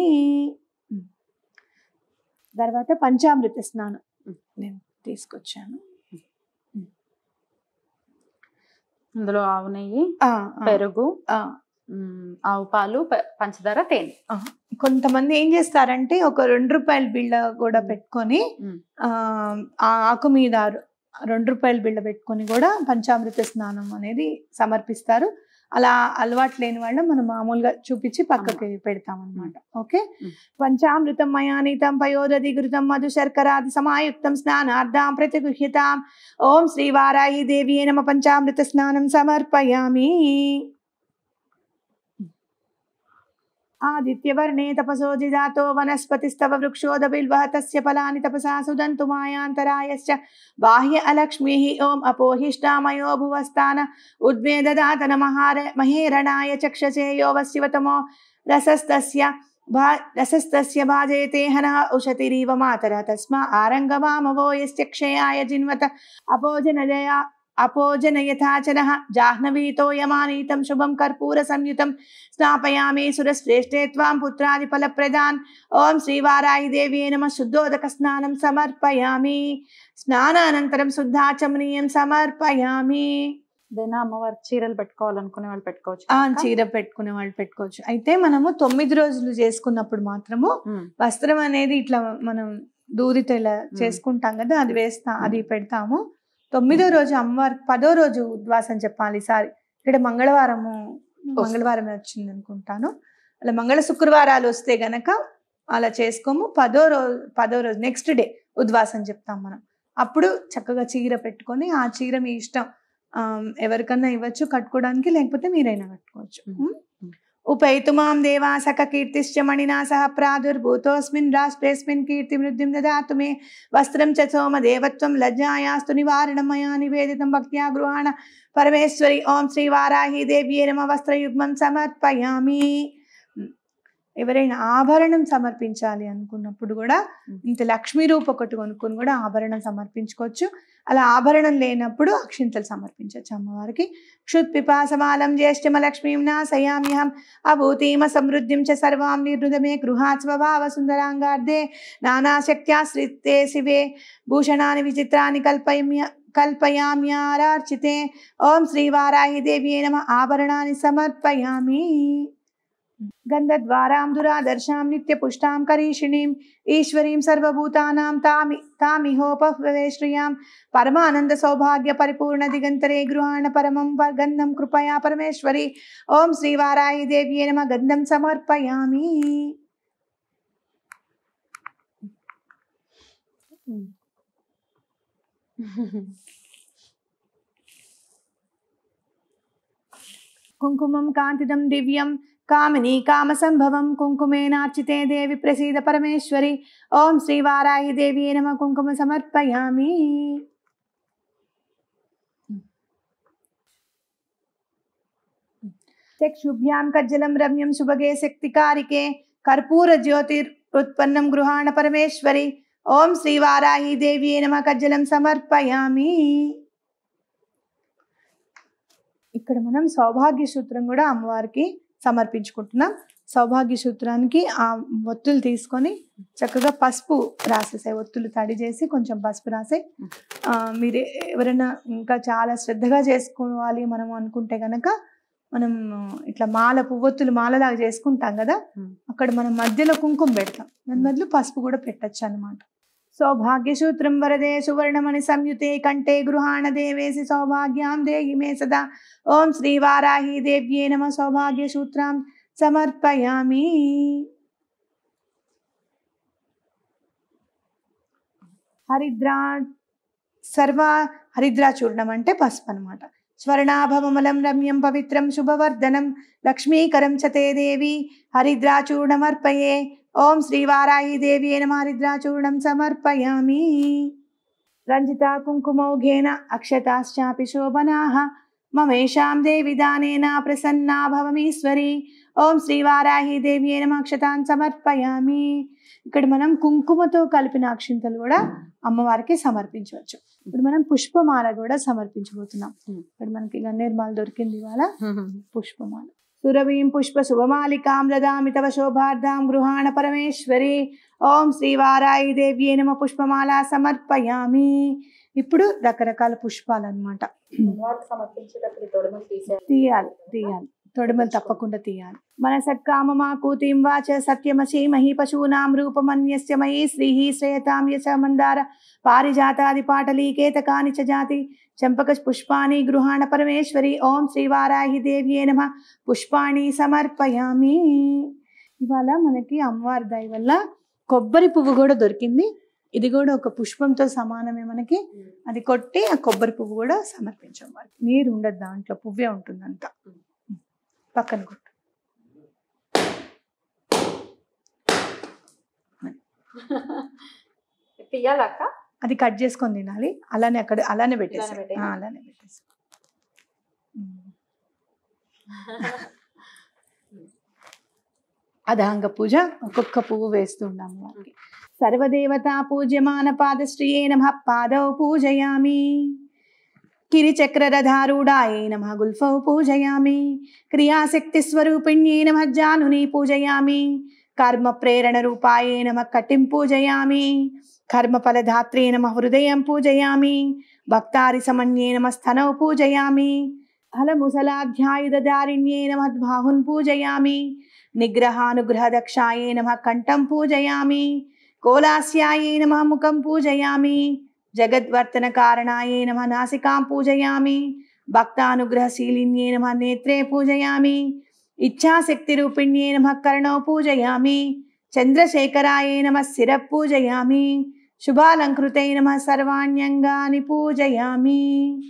B: తర్వాత పంచామృత స్నానం నేను తీసుకొచ్చాను
A: అందులో ఆవు నెయ్యి
B: ఆ, ఆ,
A: పెరుగు
B: ఆ.
A: ఉమ్, ఆవు పాలు ప- పంచదార తేనె
B: కొంతమంది ఏం చేస్తారంటే ఒక రెండు రూపాయల బిళ్ళ కూడా పెట్టుకొని
A: మ్మ్.
B: ఆ ఆ ఆకు మీద రెండు రూపాయల బిళ్ళ పెట్టుకొని కూడా పంచామృత స్నానం అనేది సమర్పిస్తారు అలా అలవాటు లేని వాళ్ళం మనం మామూలుగా చూపించి పక్కకి పెడతాం అనమాట ఓకే
A: మ్మ్.
B: పంచామృతం మయానీతం పయోదధిగృతం మధు శర్కరాది సమాయుక్తం స్నానార్థాం ప్రతిగృహ్యతాం ఓం శ్రీవారాహి దేవి నమ పంచామృత స్నానం సమర్పయామి आदित्यवर्णे तपसोजिजातो वनस्पतिस्तव वृक्षोदबिल्वः तस्य फलानि तपसा सुदन्तु मायान्तरायश्च बाह्य अलक्ष्मीः ॐ अपोहिष्टामयो भुवस्तान उद्मे ददात नमहार महेरणाय चक्षसे यो वस्यवतमो रसस्तस्य भा रसस्तस्य भाजयते हनः उशतिरिव मातरः तस्मा आरङ्गवामवो यस्य क्षयाय जिन्वत अपोजनजया अपोजनयथाचनः जाह्नवीतो यमानीतं शुभं कर्पूरसंयुतं स्नापयामि सुरश्रेष्ठे त्वां पुत्रादिफलप्रदान् ॐ श्रीवाराहि देव्ये नमः शुद्धोदकस्नानं समर्पयामि స్నానానంతరం శుద్ధాచమనీయం సమర్పయామి
A: ఏదైనా అమ్మవారి చీరలు పెట్టుకోవాలనుకునే వాళ్ళు పెట్టుకోవచ్చు
B: ఆ
A: అక్క?
B: చీర పెట్టుకునే వాళ్ళు పెట్టుకోవచ్చు అయితే మనము తొమ్మిది రోజులు చేసుకున్నప్పుడు మాత్రము
A: ఉమ్,
B: వస్త్రం అనేది ఇట్లా మనం దూరితో ఇలా చేసుకుంటాం కదా అది వేస్తా అది పెడతాము తొమ్మిదో రోజు అమ్మవారి పదో రోజు ఉద్వాసం చెప్పాలి ఈసారి ఇక్కడ మంగళవారము మంగళవారం వచ్చింది అనుకుంటాను అలా మంగళ శుక్రవారాలు వస్తే గనక అలా చేసుకోము పదో రోజు పదో రోజు నెక్స్ట్ డే ఉద్వాసం చెప్తాం మనం అప్పుడు చక్కగా చీర పెట్టుకొని ఆ చీర మీ ఇష్టం ఆ, ఎవరికన్నా ఇవ్వచ్చు కట్టుకోవడానికి లేకపోతే మీరైనా కట్టుకోవచ్చు
A: మ్మ్.
B: ఉమ్. ఉపైతు మాం దేవా సఖ కీర్తిశ్చ మణినా సహ ప్రాదుర్భూతోస్మిన్ రాష్ట్రేస్మిన్ కీర్తి వృద్ధిం దదాతు మే వస్త్రం చ సోమ దేవత్వం లజ్జాయాస్తు నివారణం మయా నివేదితం భక్త్యా గృహాణ పరమేశ్వరి ఓం శ్రీ వారాహి దేవ్యే నమ వస్త్రయుగ్మం సమర్పయామి ఎవరైనా ఆభరణం సమర్పించాలి అనుకున్నప్పుడు కూడా ఇంత లక్ష్మీ రూప ఒకటి కొనుక్కొని కూడా ఆభరణం సమర్పించుకోవచ్చు అలా ఆభరణం లేనప్పుడు అక్షింతలు సమర్పించవచ్చు అమ్మవారికి క్షుత్ పిపాసమాలం జ్యేష్ఠమ లక్ష్మీం నాశయామ్యహం అభూతిమ సమృద్ధిం చ సర్వాం నిర్నుదమే గృహాత్ స్వభావ సుందరాంగార్ధే నానాశక్త్యాశ్రితే శివే భూషణాని విచిత్రాన్ని కల్పయమ్య కల్పయామ్యారార్చితే ఓం శ్రీవారాహి దేవ్యే నమ ఆభరణాన్ని సమర్పయామి గంధద్వారాం దురాదర్శాం నిత్యపుష్టాం కరీషిణీం ఈశ్వరీం సర్వభూతానాం తామి తామిహోపహ్వే శ్రియాం పరమానంద సౌభాగ్య పరిపూర్ణ దిగంతరే గృహాణ పరమం ప- గంధం కృపయా పరమేశ్వరి ఓం శ్రీవారాయి దేవ్యే నమ గంధం సమర్పయామి కుంకుమం కాంతిదం దివ్యం కామిని కామసంభవం కుంకుమేనార్చితే దేవి ప్రసీద పరమేశ్వరి ఓం శ్రీవారాయి దేవి నమ కుంకుమ సమర్పయామి చక్షుభ్యాం కజ్జలం రమ్యం శుభగే శక్తికారికే కర్పూర జ్యోతిర్ ఉత్పన్నం గృహాణ పరమేశ్వరి ఓం శ్రీ వారాహి దేవి నమ కజ్జలం సమర్పయామి ఇక్కడ మనం సౌభాగ్య సూత్రం కూడా అమ్మవారికి సమర్పించుకుంటున్నాం సౌభాగ్య సూత్రానికి ఆ ఒత్తులు తీసుకొని చక్కగా పసుపు రాసేసాయి ఒత్తులు తడి చేసి కొంచెం పసుపు రాసాయి ఆ, మీరు ఎవరైనా ఇంకా చాలా శ్రద్ధగా చేసుకోవాలి మనం అనుకుంటే గనక మనం ఇట్లా మాల పువ్వొత్తులు మాలలాగా చేసుకుంటాం కదా
A: Hmm.
B: అక్కడ మనం మధ్యలో కుంకుమ పెడతాం దాని బదులు పసుపు కూడా పెట్టచ్చు అనమాట సౌభాగ్యసూత్రం వరదే సువర్ణమణి సంయుతే కంటే గృహాణ దేవేసి సౌభాగ్యాం దేహి మే సదా ఓం శ్రీ వారాహి దేవ్యే నమ సౌభాగ్యసూత్రం సమర్పయామి హరిద్రా సర్వ హరిద్రా చూర్ణం అంటే పసుపు అనమాట స్వర్ణాభవమలం రమ్యం పవిత్రం శుభవర్ధనం లక్ష్మీకరం చ తే దేవి హరిద్రాచూర్ణమర్పయే ఓం శ్రీవారాహి దేవి నమ హరిద్రాచూర్ణం సమర్పయామి రంజిత కుంకుమౌఘేన అక్షతాశ్చాపి శోభనాః మమేషాం దేవి దానేన ప్రసన్నా భవమీశ్వరి ఓం శ్రీవారాహి దేవి నమ అక్షతాన్ సమర్పయామి ఇక్కడ మనం కుంకుమతో కలిపిన అక్షింతలు కూడా అమ్మవారికి సమర్పించవచ్చు ఇప్పుడు మనం పుష్పమాల కూడా సమర్పించబోతున్నాం
A: Hmm.
B: ఇక్కడ మనకి గన్నేరుమాల దొరికింది ఇవాళ పుష్పమాల సురవీం పుష్ప శుభమాలికాం దదామి తవ శోభార్దాం గృహాణ పరమేశ్వరి ఓం శ్రీవారాయి దేవ్యే నమ పుష్పమాల సమర్పయామి ఇప్పుడు రకరకాల పుష్పాలు అనమాట
C: సమర్పించేటప్పుడు తొడమలు తీసేయాలి
B: తీయాలి తీయాలి తొడిమలు తప్పకుండా తీయాలి మన సత్కామమాకూతిం వాచ సత్యమసి మహి పశూనాం రూపమన్యస్య మయి శ్రీహి శ్రేయతాం యశ మందార పారిజాతాది పాటలీకేతకాని చ జాతి చంపక పుష్పాణి గృహాణ పరమేశ్వరి ఓం శ్రీవారాహి దేవ్యే నమ పుష్పాణి సమర్పయామి ఇవాళ మనకి అమ్మవారి దయ వల్ల కొబ్బరి పువ్వు కూడా దొరికింది ఇది కూడా ఒక పుష్పంతో సమానమే మనకి అది కొట్టి ఆ కొబ్బరి పువ్వు కూడా సమర్పించాం వారికి నీరు ఉండదు దాంట్లో పువ్వే ఉంటుంది అంతా పక్కన కొట్టు
C: తీయాలక్క
B: అది కట్ చేసుకొని తినాలి అలానే అక్కడ అలానే పెట్టేసి
C: ఇలానే పెట్టేయ్.
B: అలానే పెట్టేసి అదాంగ పూజ ఒక్కొక్క పువ్వు వేస్తూ ఉన్నాము వారికి సర్వదేవతా పూజ్యమాన పాదశ్రీయే నమ పాదౌ పూజయామి కిరిచక్రరధారూఢాయే నమ గుల్ఫౌ పూజయామి క్రియాశక్తి స్వరూపిణ్యే నమ జానుని పూజయామి కర్మ ప్రేరణ రూపాయే నమ కటిం పూజయామి కర్మఫలధాత్రే నమ హృదయం పూజయామి భక్తారి సమన్యే నమ స్థనౌ పూజయామి హలముసలాధ్యాయుధారిణ్యే నమ బాహున్ పూజయామి నిగ్రహానుగ్రహదక్షాయే నమ కంఠం పూజయామి కోలాస్యాయే నమ ముఖం పూజయామి జగద్వర్తన కారణాయే నమ నాసికాం పూజయామి భక్తానుగ్రహశీలిన్యే నమ నేత్రే పూజయామి ఇచ్ఛాశక్తిరూపిణ్యే నమ కర్ణౌ పూజయామి చంద్రశేఖరాయే నమ శిర పూజయామి శుభాలంకృతే నమ సర్వాణ్యంగాని పూజయామి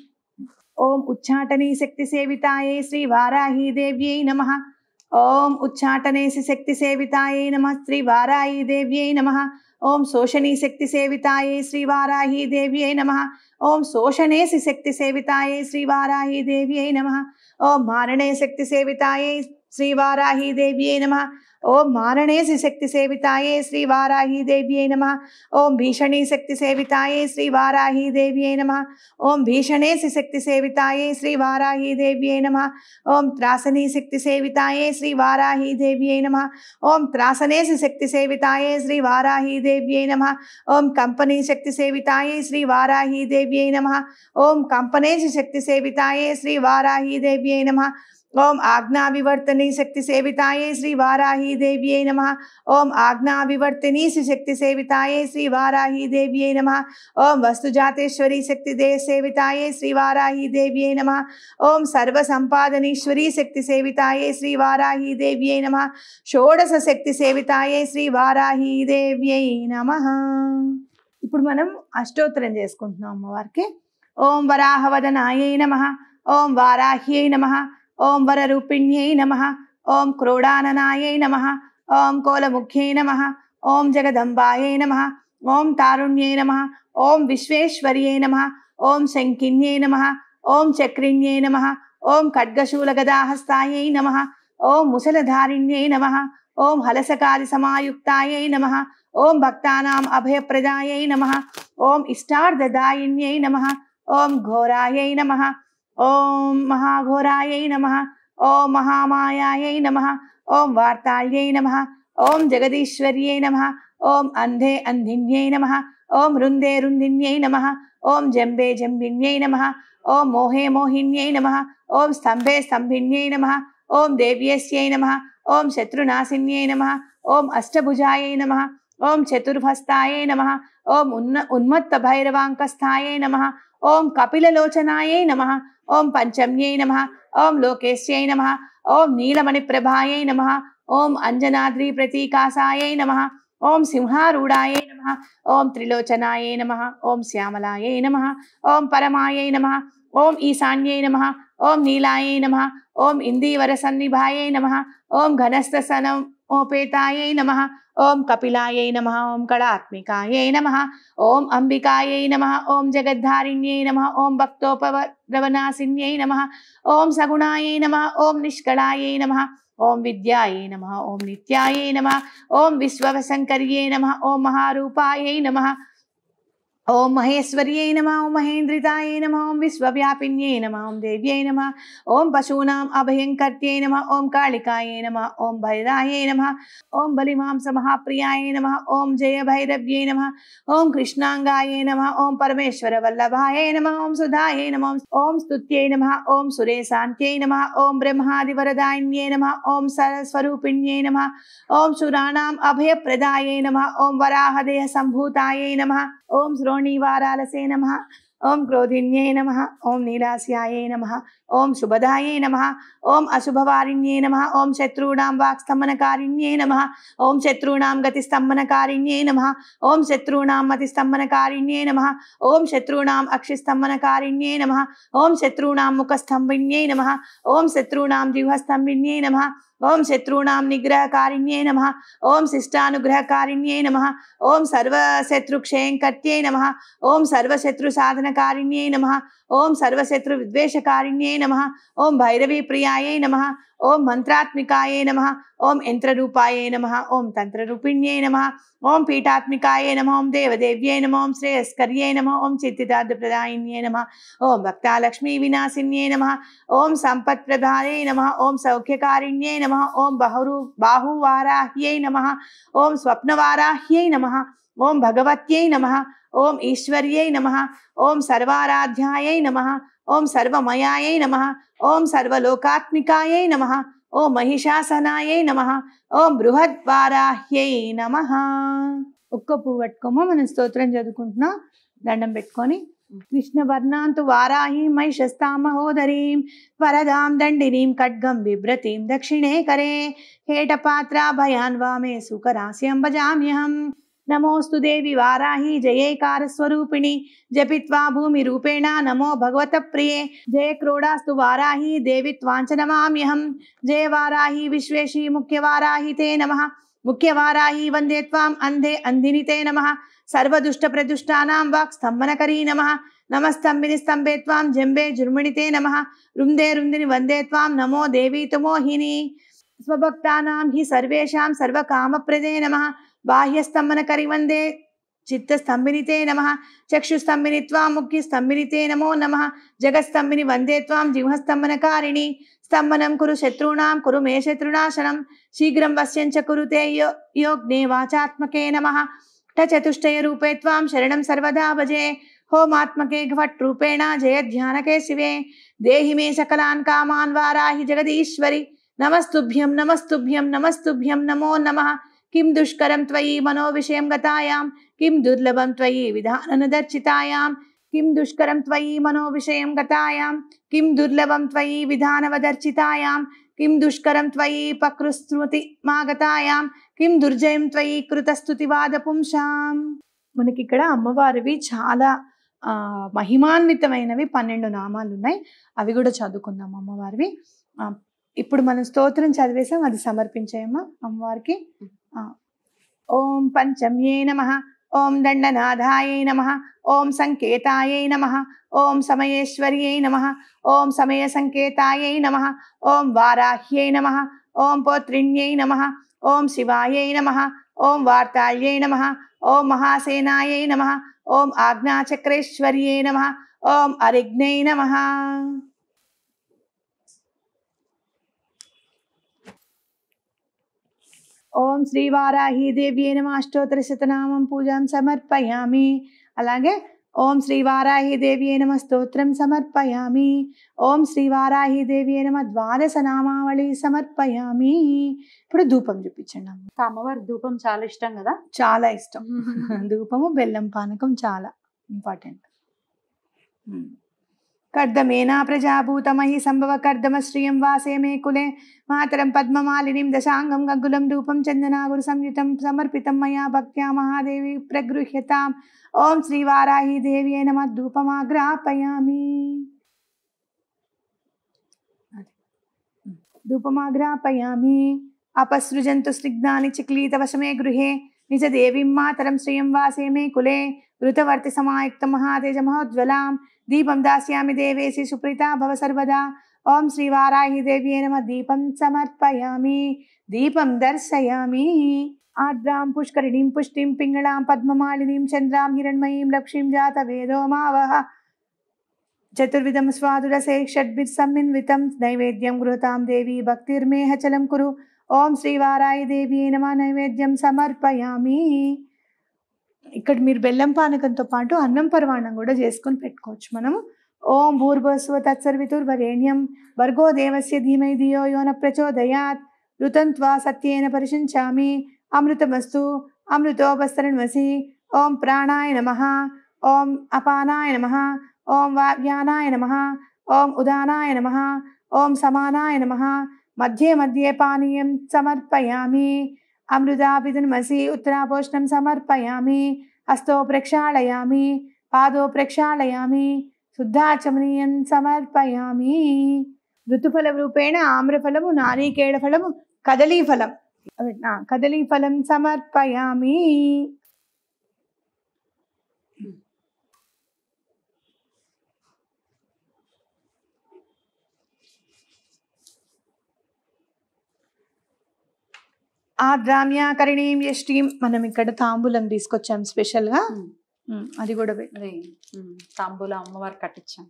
B: ఓం ఉచ్చాటనీ శక్తి సేవితాయే శ్రీ వారాహి దేవ్యై నమ ఓం ఉచ్చాటనేసి శక్తి సేవితాయే నమ శ్రీ వారాహి దేవ్యై నమ ఓం శోషణీ శక్తి సేవితాయే శ్రీ వారాహి దేవ్యై నమ ఓం శోషణేసి శక్తి సేవితాయే శ్రీ వారాహి దేవ్యై నమ ఓం మారణే శక్తి సేవితాయే శ్రీ వారాహి దేవ్యై నమ ఓం మారణేసి శక్తి సేవితాయే శ్రీ వారాహి దేవ్యై నమ ఓం భీషణీ శక్తి సేవితాయే శ్రీ వారాహి దేవ్యై నమ ఓం భీషణేసి శక్తి సేవితాయే శ్రీ వారాహి దేవ్యై నమ ఓం త్రాసనీ శక్తి సేవితాయే శ్రీ వారాహి దేవ్యై నమ ఓం త్రాసనేసి శక్తి సేవితాయే శ్రీ వారాహి దేవ్యై నమ ఓం కంపనీ శక్తి సేవితాయే శ్రీ వారాహి దేవ్యై నమ ఓం కంపనేసి శక్తి సేవితాయే శ్రీ వారాహి దేవ్యై నమ ఓం ఆజ్ఞావివర్తని శక్తి సేవితాయే శ్రీ వారాహి దేవ్యై నమ ఓం ఆజ్ఞావివర్తిని శక్తి సేవితాయే శ్రీ వారాహి దేవ్యై నమ ఓం వస్తుజాతేశ్వరి శక్తి దే సేవితాయే శ్రీ వారాహి దేవ్యై నమ ఓం సర్వ సంపాదనీశ్వరి శక్తి సేవితాయే శ్రీ వారాహి దేవ్యై నమ షోడశ శక్తి సేవితాయే శ్రీ వారాహి దేవ్యై నమ ఇప్పుడు మనం అష్టోత్తరం చేసుకుంటున్నాం అమ్మవారికి ఓం వరాహవదనాయై నమ ఓం వారాహ్యై నమ ఓం వరరూపిణ్యై నమ ఓం క్రోడాననాయై నమ ఓం కోలముఖ్యై నమ ఓం జగదంబాయై నమ ఓం తారుణ్యై నమ ఓం విశ్వేశ్వర్యై నమ ఓం శంకిన్యై నమ ఓం చక్రిణ్యై నమ ఓం ఖడ్గశూలగదాహస్తాయై నమ ఓం ముసలధారిణ్యై నమ ఓం హలసకాది సమాయుక్తాయై నమ ఓం భక్తానాం అభయప్రదాయై నమ ఓం ఇష్టార్థదాయిన్యై నమ ఓం ఘోరాయై నమ ఓం మహాఘోరాయై నమ ఓం మహామాయాయై నమ ఓం వార్తాళ్యై నమ ఓం జగదీశ్వర్యై నమ ఓం అంధే అంధిన్యై నమ ఓం రుందే రుందిన్యై నమ ఓం జంబే జంబిన్యై నమ ఓం మోహే మోహిన్యై నమ ఓం స్తంభే స్తంభిన్యై నమ ఓం దేవ్యస్యై నమ ఓం శత్రునాశిన్యై నమ ఓం అష్టభుజాయై నమ ఓం చతుర్భస్తాయై నమ ఓం ఉన్న ఉన్మత్త భైరవాంకస్థాయై నమ ఓం కపిలలోచనాయై నమ ఓం పంచమ్యై నమ ఓం లోకేశ్యై నమ ఓం నీలమణిప్రభాయై నమ ఓం అంజనాద్రి ప్రతీకాసాయై నమ ఓం సింహారూఢాయై నమ ఓం త్రిలోచనాయై నమ ఓం శ్యామలాయై నమ ఓం పరమాయై నమ ఓం ఈశాన్యై నమ ఓం నీలాయై నమ ఓం ఇందీవర సన్నిభాయై నమ ఓం ఘనస్థసనమోపేతాయై నమ ఓం కపిలాయై నమ ఓం కళాత్మికాయై నమ ఓం అంబికాయై నమ ఓం జగద్ధారిణ్యై నమ ఓం భక్తోపరవనాశిన్యై నమ ఓం సగుణాయై నమ ఓం నిష్కళాయై నమ ఓం విద్యాయై నమ ఓం నిత్యాయై నమ ఓం విశ్వవశంకర్యై నమ ఓం మహారూపాయై నమ ఓం మహేశ్వర్యై నమ ఓం మహేంద్రితాయై నమ ఓం విశ్వవ్యాపిన్యై నమ ఓం దేవ్యై నమ ఓం పశూనాం అభయంకర్త్యై నమ ఓం కాళికాయై నమ ఓం భైరాయై నమ ఓం బలిమాంస మహాప్రియాయ నమ ఓం జయ భైరవ్యై నమ ఓం కృష్ణాంగాయై నమ ఓం పరమేశ్వర వల్లభాయ నమ ఓం సుధాయై నమ ఓం స్తుత్యై నమ ఓం సురేశాంత్యై నమ ఓం బ్రహ్మాదివరదాయిన్యై నమ ఓం సరస్వరూపిణ్యై నమ ఓం సురాణాం అభయప్రదాయై నమ ఓం వరాహదేహ సంభూతాయై నమ ఓం శ్రోణీవారాలసే నమ ఓం క్రోధిన్యై నమ ఓం నీలాస్యాయై నమ ఓం శుభదాయై నమ ఓం అశుభవారిణ్యై నమ ఓం శత్రూణాం వాక్స్తంభనకారిణ్యై నమ ఓం శత్రూణాం గతిస్తంభనకారిణ్యై నమ ఓం శత్రూణాం మతిస్తంభనకారిణ్యై నమ ఓం శత్రూణాం అక్షిస్తంభనకారిణ్యై నమ ఓం శత్రూణాం ముఖస్తంభిన్యై నమ ఓం శత్రూణాం జిహ్వస్తంభిన్యై నమ ఓం శత్రూణాం నిగ్రహకారిణ్యై నమ ఓం శిష్టానుగ్రహకారిణ్యై నమ ఓం సర్వశత్రుక్షయంకర్త్యై నమ ఓం సర్వశత్రు సాధనకారిణ్యై నమ ఓం సర్వశత్రు విద్వేషకారిణ్యై నమ ఓం భైరవీ ప్రియాయై నమ ఓం మంత్రాత్మికాయై నమ ఓం యంత్రరూపాయై నమ ఓం తంత్రరూపిణ్యై నమ ఓం పీఠాత్మికాయై నమ ఓం దేవదేవ్యై నమ ఓం శ్రేయస్కర్యై నమ ఓం చిత్తితార్థప్రదాయిన్యై నమ ఓం భక్తాలక్ష్మీ వినాశిన్యై నమ ఓం సంపత్ప్రదాయై నమ ఓం సౌఖ్యకారిణ్యై నమ ఓం బహురు బాహువారాహ్యై నమ ఓం స్వప్నవారాహ్యై నమ ఓం భగవత్యై నమ ఓం ఈశ్వర్యై నమ ఓం సర్వారాధ్యాయై నమ ఓం సర్వమయాయై నమ ఓం సర్వలోకాత్మికాయై నమ ఓం మహిషాసనాయై నమ ఓం బృహద్వారాహ్యై నమ ఒక్క పువ్వు పట్టుకోమో మనం స్తోత్రం చదువుకుంటున్నాం దండం పెట్టుకొని కృష్ణ వర్ణాంతు వారాహి మహిషస్తామహోదరీం వరదాం దండినీం ఖడ్గం బిభ్రతీం దక్షిణే కరే హేటపాత్రా భయాన్ వామే సుకరాస్యం భజామ్యహం నమోస్తు దేవి వారాహి జయేకార స్వరూపిణి జపిత్వా భూమి రూపేణ నమో భగవత ప్రియే జయ క్రోడాస్తు వారాహి దేవి త్వాంచనమామ్యహం జయ వారాహి విశ్వేషి ముఖ్య వారాహి తే నమ ముఖ్య వారాహి వందే త్వాం అంధే అంధిని తే నమ సర్వదుష్ట ప్రదుష్టానాం వాక్ స్తంభనకరీ నమ నమస్తంభిని స్తంభే త్వాం జంబే జుర్మిణి తే నమ రుందే రుందిని వందే త్వాం నమో దేవీ తుమోహిని స్వభక్తానాం హి సర్వేషాం సర్వకామప్రదే నమ బాహ్యస్తంభనకరి వందే చిత్తస్తంభిని తే నమ చక్షుస్తంభిని త్వాం ముఖ్యస్తంభిని తే నమో నమ జగత్స్తంభిని వందే త్వాం జిహ్వస్తంభనకారిణి స్తంభనం కురు శత్రూణాం కురు మే శత్రునాశనం శీఘ్రం వశ్యంచ కురుతే యో యోగ్నే వాచాత్మకే నమ చతుష్టయ రూపే త్వాం శరణం సర్వదా భజే హోమాత్మకే ఘట్ రూపేణ జయ ధ్యానకే శివే దేహి మే సకలాన్ కామాన్ వారాహి జగదీశ్వరి నమస్తుభ్యం నమస్తుభ్యం నమస్తుభ్యం నమో నమః కిం దుష్కరం త్వయి మనో విషయం గతాయాం కిం దుర్లభం త్వయి విధాననుదర్శితాయాం కిం దుష్కరం త్వయి మనో విషయం గతాయాం కిం దుర్లభం త్వయి విధానవదర్శితాయాం కిం దుష్కరం త్వయి పకృస్మృతి మాగతాయాం కిం దుర్జయం త్వయి కృతస్తుతివాద పుంసాం మనకి ఇక్కడ అమ్మవారివి చాలా ఆ, మహిమాన్వితమైనవి పన్నెండు నామాలు ఉన్నాయి అవి కూడా చదువుకుందాం అమ్మవారివి ఆ, ఇప్పుడు మనం స్తోత్రం చదివేసాం అది సమర్పించేయమ్మా అమ్మవారికి ఆ. ఓం పంచమ్యే నమ ఓం దండనాథాయై నమ ఓం సంకేతాయై నమ ఓం సమయేశ్వర్యై నమ ఓం సమయ సంకేతాయై నమ ఓం వారాహ్యై నమ ఓం పోత్రిణ్యై నమ ఓం శివాయై నమ ఓం వార్తాళ్యై నమ ఓం మహాసేనాయై నమ ఓం ఆజ్ఞాచక్రేశ్వర్యై నమ ఓం అరిగ్నై నమ ఓం శ్రీ వారాహి దేవ్యే నమ అష్టోత్తర శతనామం పూజాం సమర్పయామి అలాగే ఓం శ్రీ వారాహి దేవ్యే నమ స్తోత్రం సమర్పయామి ఓం శ్రీ వారాహి దేవ్యే నమ ద్వాదశ నామావళి సమర్పయామి ఇప్పుడు ధూపం చూపించండి అమ్మ.
C: అమ్మవారి ధూపం చాలా ఇష్టం కదా
B: చాలా ఇష్టం ధూపము బెల్లం పానకం చాలా ఇంపార్టెంట్ కర్దమేనా ప్రజాభూతమహి సంభవ కర్దమ శ్రియం వాసే మే కులే మాతరం పద్మమాలినిం దశాంగం గగ్గులం ధూపం చందనాగురు సంయుతం సమర్పితం మయా భక్త్యా మహాదేవి ప్రగృహ్యతాం ఓం శ్రీ వారాహి దేవ్యే నమ ధూపమాగ్రాపయామి ధూపమాగ్రాపయామి అపసృజంతు స్నిగ్ధాని చిక్లీతవశమే గృహే నిజ దేవీం మాతరం శ్రియం వాసే మే కులే ఋతవర్తి సమాయుక్త మహాతేజ మహోజ్వలాం దీపం దాస్యామి దేవేసి సుప్రీతా భవ సర్వదా ఓం శ్రీ వారాహి దేవ్యే నమ దీపం సమర్పయామి దీపం దర్శయామి ఆర్ద్రాం పుష్కరిణీం పుష్టిం పింగళాం పద్మమాలినీం చంద్రాం హిరణ్మయీం లక్ష్మీం జాత వేదో మావహ చతుర్విధం స్వాదురసే షడ్భిర్ సమ్మిన్వితం నైవేద్యం గృహతాం దేవి భక్తిర్మేహచలం కురు ఓం శ్రీ వారాయి దేవి నమ నైవేద్యం సమర్పయామి ఇక్కడ మీరు బెల్లం పానకంతో పాటు అన్నం పరమాణం కూడా చేసుకొని పెట్టుకోవచ్చు మనము ఓం భూర్భస్వ తత్సర్వితుర్వరేణ్యం భర్గో దేవస్య ధీమై ధియో యో న ప్రచోదయాత్ ఋతంత్వా సత్యేన పరిశించామి అమృతమస్తు అమృతోపస్తరణమసి ఓం ప్రాణాయ నమ ఓం అపానాయ నమ ఓం వావ్యానాయ నమ ఓం ఉదానాయ నమ ఓం సమానాయ నమ మధ్యే మధ్యే పానీయం సమర్పయామి అమృతాభిధన్మసి ఉత్తరాపోషణం సమర్పయామి హస్తో ప్రక్షాళయామి పాదో ప్రక్షాళయామి శుద్ధాచమనీయం సమర్పయామి ఋతుఫల రూపేణ ఆమ్రఫలము నారీకేళ ఫలము కదలీఫలం అవి నా కదలీఫలం సమర్పయామి ఆద్రామ్యాకరణీం యష్టీం మనం ఇక్కడ తాంబూలం తీసుకొచ్చాం స్పెషల్గా
C: ఉమ్.
B: అది కూడా పెట్టు.
C: అది ఉమ్, తాంబూలం అమ్మవారు కట్టించాం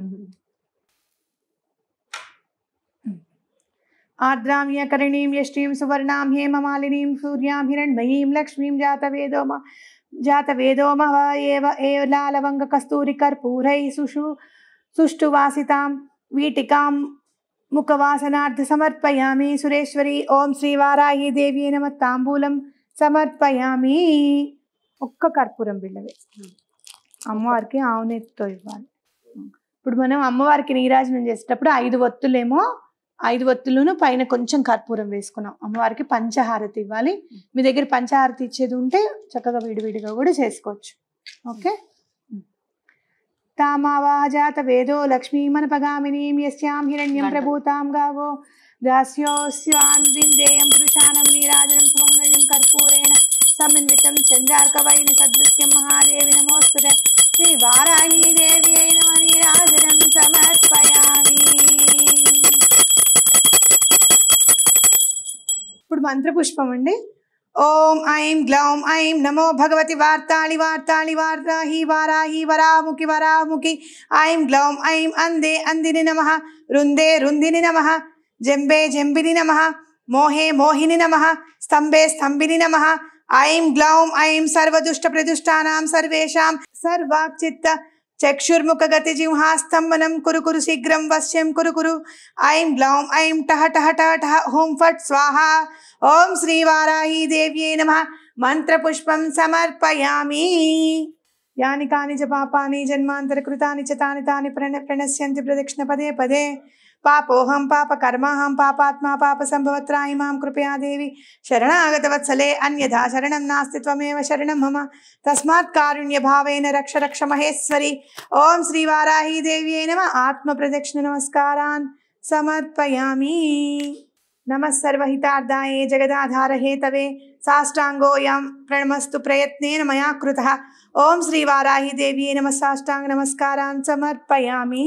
B: ఆర్ద్రామ్యకరణీం యష్టీం సువర్ణాం హేమమాలినీం సూర్యాం హిరణ్మయీం లక్ష్మీం జాతవేదో మ జాతవేదో మవ ఏవ ఏలాలవంగ కస్తూరి కర్పూరై సుషు సుష్టువాసితాం వీటికాం ముఖవాసనార్థ సమర్పయామి సురేశ్వరి ఓం శ్రీ వారాహి దేవి నమ తాంబూలం సమర్పయామి ఒక్క కర్పూరం బిళ్ళవే అమ్మవారికి ఆవునేతితో ఇవ్వాలి ఇప్పుడు మనం అమ్మవారికి నీరాజనం చేసేటప్పుడు ఐదు ఒత్తులేమో ఐదు ఒత్తులను పైన కొంచెం కర్పూరం వేసుకున్నాం అమ్మవారికి పంచహారతి ఇవ్వాలి మీ దగ్గర పంచహారతి ఇచ్చేది ఉంటే చక్కగా విడివిడిగా కూడా చేసుకోవచ్చు ఓకే తామావాజాత వేదో లక్ష్మీమనపగామినీం యస్యాం హిరణ్యం
C: గంట.
B: ప్రభూతాం గావో దాస్యోస్యాన్ విందేయం పురుషానం నీరాజనం సుమంగళ్యం కర్పూరేణ సమన్వితం చంద్రార్కవైన సదృశ్యం మహాదేవి నమోస్తుతే శ్రీ వారాహి దేవి అయిన నీరాజనం సమర్పయామి ఇప్పుడు మంత్రపుష్పం అండి ఓం ఐం గ్లౌం ఐం నమో భగవతి వార్తాళి వార్తాళి వార్తాహి వారాహి వరాముఖి వరాముఖి ఐం గ్లౌం ఐం అందే అందిని నమ రుందే రుందిని నమ జంబే జంబిని నమ మోహే మోహిని నమ స్తంభే స్తంభిని నమ ఐం గ్లౌం ఐం సర్వదుష్ట ప్రదుష్టానాం సర్వేషాం సర్వాక్చిత్త చక్షుర్ముఖ గతి జింహాస్తంభనం కురు కురు శీఘ్రం వశ్యం కురు కురు ఐం గ్లౌం ఐం టహ టహ టహ టహ హోం ఫట్ స్వాహ ఓం శ్రీ వారాహి దేవ్యే నమ మంత్రపుష్పం సమర్పయామి యాని కాని చ పాపాని జన్మాంతర కృతాని చ తాని తాని ప్రణ్ ప్రణశ్యంతి ప్రదక్షిణ పదే పదే పాపోహం పాప కర్మాహం పాపాత్మా పాప సంభవత్రాయి మాం కృపయా దేవి శరణాగత వత్సలే అన్యథా శరణం నాస్తి త్వమేవ శరణం మమ తస్మాత్ కారుణ్య భావేన రక్ష రక్ష మహేశ్వరి ఓం శ్రీ వారాహి దేవ్యే నమ ఆత్మ ప్రదక్షిణ నమస్కారాన్ సమర్పయామి నమः सर्वहितार्थाये जगदाधारहेतवे साष्टाङ्गोऽयं प्रणमस्तु प्रयत्नेन मया कृतः ॐ श्रीवाराहि దేవి నమ సాష్టాంగ నమస్కారాన్ సమర్పయామి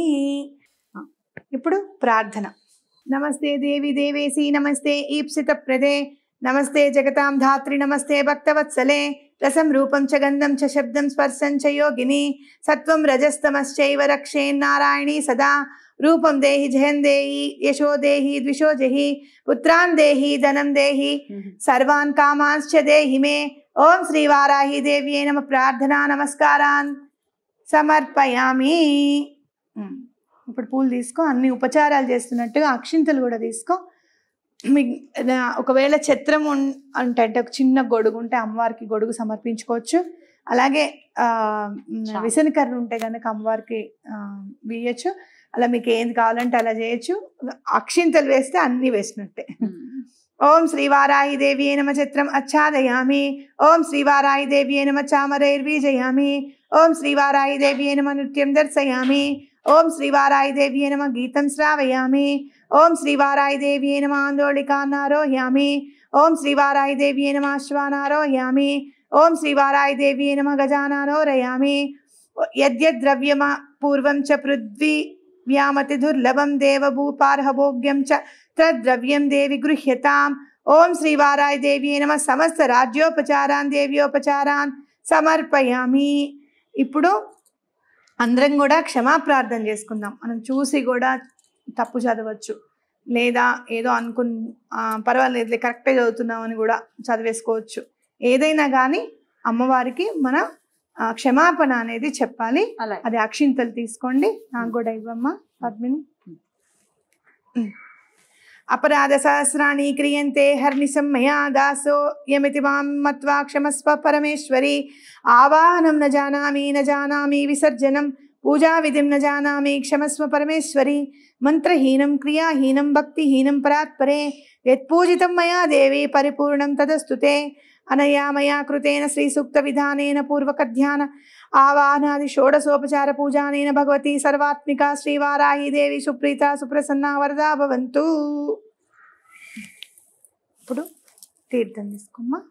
B: ఇప్పుడు ప్రార్థన నమస్తే దేవి దేవేసి నమస్తే ఈప్సిత ప్రదే నమస్తే జగతాం ధాత్రి నమస్తే భక్తవత్సలే రసం రూపం చ గంధం చ శబ్దం స్పర్శం చ యోగిని సత్వం రజస్తమశ్చైవ రక్షేన్నారాయణీ సదా రూపం దేహి జయం దేహి యశో దేహి ద్విషో జహి పుత్రాన్ దేహి ధనం దేహి సర్వాన్ కామాంశ్చ దేహి మే ఓం శ్రీ వారాహి దేవ్యే నమ ప్రార్థనా నమస్కారాన్ సమర్పయామి ఉమ్. ఇప్పుడు పూలు తీసుకో అన్ని ఉపచారాలు చేస్తున్నట్టుగా అక్షింతలు కూడా తీసుకో మీ నా- ఒకవేళ ఛత్రం ఉన్- అంటే అంటే ఒక చిన్న గొడుగు ఉంటే అమ్మవారికి గొడుగు సమర్పించుకోవచ్చు అలాగే ఆ, మ్,
C: చాలా.
B: విసనకర్ర ఉంటే కనుక అమ్మవారికి ఆ, వేయచ్చు అలా మీకు ఏది కావాలంటే అలా చేయొచ్చు అక్షింతలు వేస్తే అన్ని వేసినట్టే ఓం శ్రీవారాయి దేవ్యే నమ చిత్రం అచ్ఛాదయామి ఓం శ్రీవారాయి దేవ్యే నమ చామరైర్వీజయామి ఓం శ్రీవారాయి దేవ్యే నమ నృత్యం దర్శయామి ఓం శ్రీవారాయి దేవ్యే నమ గీతం శ్రావయామి ఓం శ్రీవారాయి దేవ్యే నమ ఆందోళికాన్నారోహయామి ఓం శ్రీవారాయి దేవ్యే నమ అశ్వానారోహయామి ఓం శ్రీవారాయి దేవ్యే నమ గజానారోరయామి యద్యద్రవ్యమ పూర్వం చ పృథ్వీ వ్యామతి దుర్లభం దేవభూపార్హభోగ్యం చ తద్ద్రవ్యం దేవి గృహ్యతాం ఓం శ్రీవారాయ దేవి నమ సమస్త రాజ్యోపచారాన్ దేవ్యోపచారాన్ సమర్పయామి ఇప్పుడు అందరం కూడా క్షమాప్రార్థన చేసుకుందాం మనం చూసి కూడా తప్పు చదవచ్చు లేదా ఏదో అనుకు పర్వాలేదు కరెక్టే చదువుతున్నామని కూడా చదివేసుకోవచ్చు ఏదైనా కానీ అమ్మవారికి మన ఆ, క్షమాపణ అనేది చెప్పాలి
C: అలాగే
B: అది అక్షింతలు తీసుకోండి నాకు కూడా ఇవ్వమ్మా పద్మిని అపరాధ సహస్రాణి క్రియంతే హర్నిశం మయా దాసో యమితి మాం మత్వా క్షమస్వ పరమేశ్వరి ఆవాహనం న జానామి న జానామి విసర్జనం పూజా విధిం న జానామి క్షమస్వ పరమేశ్వరి మంత్రహీనం క్రియాహీనం భక్తిహీనం పరాత్పరే యత్పూజితం మయా దేవి పరిపూర్ణం తదస్తుతే అనయా మయా కృతేన శ్రీసూక్త విధానేన పూర్వక ధ్యాన ఆవాహనాది షోడశోపచార పూజానేన భగవతి సర్వాత్మిక శ్రీవారాహి దేవి సుప్రీత సుప్రసన్న వరదా భవంతు ఇప్పుడు తీర్థం తీసుకోమ్మా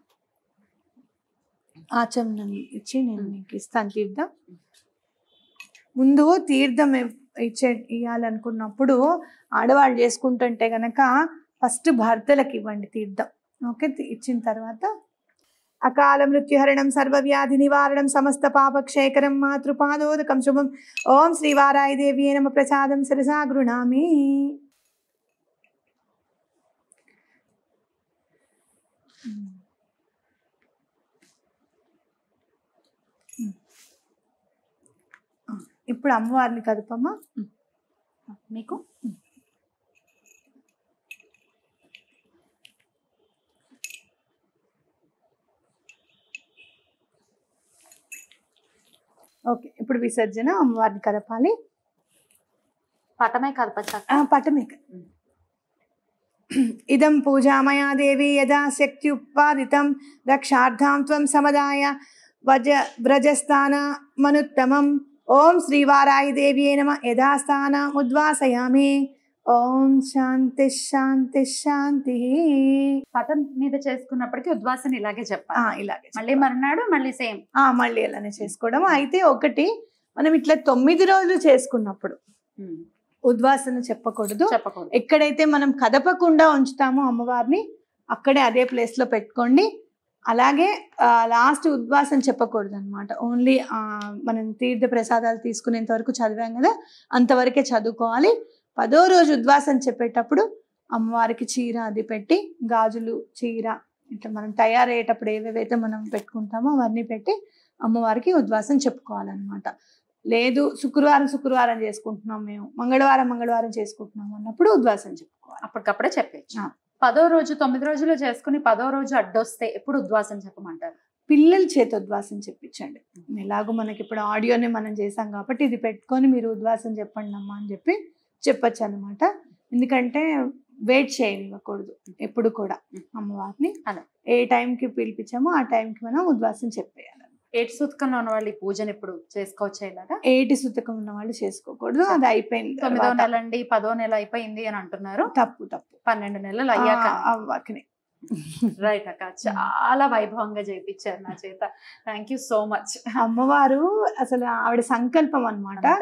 B: ఆచమనం ఇచ్చి నేను నీకు ఇస్తాను తీర్థం ముందు తీర్థం ఇవ్- ఇచ్చే ఇవ్వాలనుకున్నప్పుడు ఆడవాళ్ళు చేసుకుంటుంటే గనక ఫస్ట్ భర్తలకు ఇవ్వండి తీర్థం ఓకే తీ- ఇచ్చిన తర్వాత అకాల మృత్యుహరణం సర్వవ్యాధి నివారణం సమస్త పాపక్షేకరం మాతృపాదోదకం శుభం ఓం శ్రీవారాయ దేవి నమ ప్రసాదం శిరసా గృణామి ఇప్పుడు అమ్మవారిని కదుపమ్మా
C: మీకు
B: ఓకే ఇప్పుడు విసర్జన అమ్మవారిని కదపాలి
C: పటమే కలపచ్చా
B: ఆ, పటమే ఇదం పూజామయా దేవి యదా శక్తి ఉత్పాదితం రక్షార్థం త్వం సమదాయ వజ వ్రజస్థాన మనుత్తమం ఓం శ్రీవారాయ దేవ్యే నమ యథాస్థాన ఉద్వాసయామి ఓం శాంతి శాంతి శాంతి
C: పటం మీద చేసుకున్నప్పటికీ ఉద్వాసన ఇలాగే
B: ఆ,
C: చెప్పాలి
B: ఇలాగే
C: మళ్ళీ మర్నాడు మళ్ళీ సేమ్
B: ఆ, మళ్ళీ అలానే చేసుకోవడం అయితే ఒకటి మనం ఇట్లా తొమ్మిది రోజులు చేసుకున్నప్పుడు ఉద్వాసన చెప్పకూడదు
C: చెప్పకూడదు
B: ఎక్కడైతే మనం కదపకుండా ఉంచుతామో అమ్మవారిని అక్కడే అదే ప్లేస్లో పెట్టుకోండి అలాగే లాస్ట్ ఉద్వాసం చెప్పకూడదు అనమాట ఓన్లీ మనం తీర్థ ప్రసాదాలు తీసుకునేంత వరకు చదివాం కదా అంతవరకే చదువుకోవాలి పదో రోజు ఉద్వాసం చెప్పేటప్పుడు అమ్మవారికి చీర అది పెట్టి గాజులు చీర ఇట్లా మనం తయారయ్యేటప్పుడు ఏవేవైతే మనం పెట్టుకుంటామో అవన్నీ పెట్టి అమ్మవారికి ఉద్వాసం చెప్పుకోవాలన్నమాట లేదు శుక్రవారం శుక్రవారం చేసుకుంటున్నాం మేము మంగళవారం మంగళవారం చేసుకుంటున్నాం అన్నప్పుడు ఉద్వాసం చెప్పుకోవాలి
C: అప్పటికప్పుడే చెప్పేచ్చు
B: ఆ.
C: పదో రోజు తొమ్మిది రోజులు చేసుకుని పదో రోజు అడ్డొస్తే ఎప్పుడు ఉద్వాసం చెప్పమంటారు
B: పిల్లల చేత ఉద్వాసం చెప్పించండి ఎలాగో మనకి ఇప్పుడు ఆడియోనే మనం చేసాం కాబట్టి ఇది పెట్టుకొని మీరు ఉద్వాసం చెప్పండి అమ్మా అని చెప్పి చెప్పచ్చు అనమాట ఎందుకంటే వెయిట్ చేయనివ్వకూడదు ఎప్పుడు కూడా అమ్మవారిని
C: అలా.
B: ఏ టైంకి పిలిపించామో ఆ టైంకి మనం ఉద్వాసం చెప్పేయాలి
C: ఏడు సూతకంలో ఉన్న వాళ్ళు ఈ పూజను ఇప్పుడు చేసుకోవచ్చా ఇలాగా
B: ఏటి సుతకం ఉన్న వాళ్ళు చేసుకోకూడదు అది అయిపోయింది
C: తొమ్మిదో
B: తర్వాత.
C: నెల అండి పదో నెల అయిపోయింది అని అంటున్నారు
B: తప్పు తప్పు
C: పన్నెండు నెలలు అయ్యాక
B: ఆ, అవ్వకనే
C: రైట్ అక్క చాలా వైభవంగా చేయించారు నా చేత థ్యాంక్ యూ సో మచ్
B: అమ్మవారు అసలు ఆవిడ సంకల్పం అన్నమాట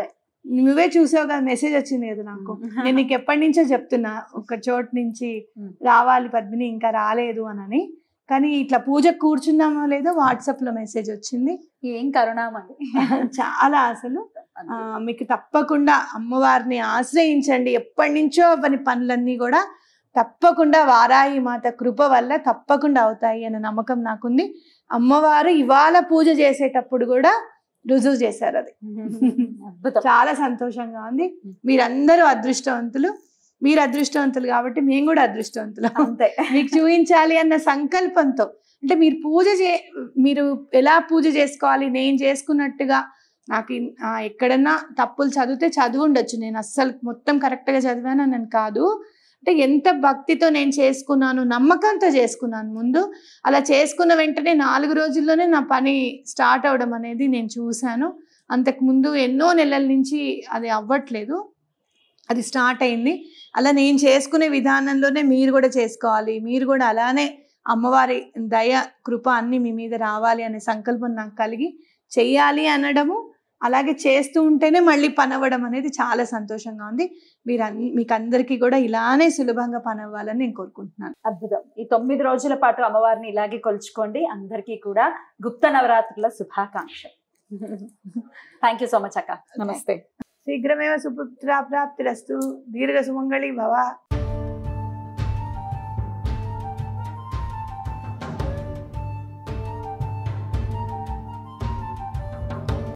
B: నువ్వే చూసావు కదా మెసేజ్ వచ్చింది కదా నాకు నేను నీకు ఎప్పటి నుంచో చెప్తున్నా ఒక చోటు నుంచి
C: మ్మ్.
B: రావాలి పద్మిని ఇంకా రాలేదు అనని కానీ ఇట్లా పూజ కూర్చుందామో లేదో వాట్సాప్ లో మెసేజ్ వచ్చింది
C: ఏం కరుణామని
B: చాలా అసలు ఆ, మీకు తప్పకుండా అమ్మవారిని ఆశ్రయించండి ఎప్పటి నుంచో అవని పనులన్నీ కూడా తప్పకుండా వారాయి మాత కృప వల్ల తప్పకుండా అవుతాయి అనే నమ్మకం నాకుంది అమ్మవారు ఇవాళ పూజ చేసేటప్పుడు కూడా రుజువు చేశారు అది
C: అద్భుతం
B: చాలా సంతోషంగా ఉంది మీరందరూ అదృష్టవంతులు మీరు అదృష్టవంతులు కాబట్టి మేము కూడా అదృష్టవంతులు
C: అంతే
B: మీకు చూపించాలి అన్న సంకల్పంతో అంటే మీరు పూజ చే మీరు ఎలా పూజ చేసుకోవాలి నేను చేసుకున్నట్టుగా నాకు ఇన్- ఆ, ఎక్కడన్నా తప్పులు చదివితే చదువు ఉండొచ్చు నేను అస్సలు మొత్తం కరెక్ట్గా చదివాను అని కాదు అంటే ఎంత భక్తితో నేను చేసుకున్నాను నమ్మకంతో చేసుకున్నాను ముందు అలా చేసుకున్న వెంటనే నాలుగు రోజుల్లోనే నా పని స్టార్ట్ అవడం అనేది నేను చూశాను అంతకు ముందు ఎన్నో నెలల నుంచి అది అవ్వట్లేదు అది స్టార్ట్ అయింది అలా నేను చేసుకునే విధానంలోనే మీరు కూడా చేసుకోవాలి మీరు కూడా అలానే అమ్మవారి దయ కృప అన్ని మీ మీద రావాలి అనే సంకల్పం నాకు కలిగి చెయ్యాలి అనడము అలాగే చేస్తూ ఉంటేనే మళ్ళీ పనవ్వడం అనేది చాలా సంతోషంగా ఉంది మీరు అన్- మీకు అందరికీ కూడా ఇలానే సులభంగా పనవ్వాలని నేను కోరుకుంటున్నాను
C: అద్భుతం ఈ తొమ్మిది రోజుల పాటు అమ్మవారిని ఇలాగే కొలుచుకోండి అందరికీ కూడా గుప్త నవరాత్రుల శుభాకాంక్ష థ్యాంక్ యూ సో మచ్ అక్క నమస్తే
B: శీఘ్రమేవ సుపుత్ర ప్రాప్తిరస్తు దీర్ఘ సుమంగళి భవ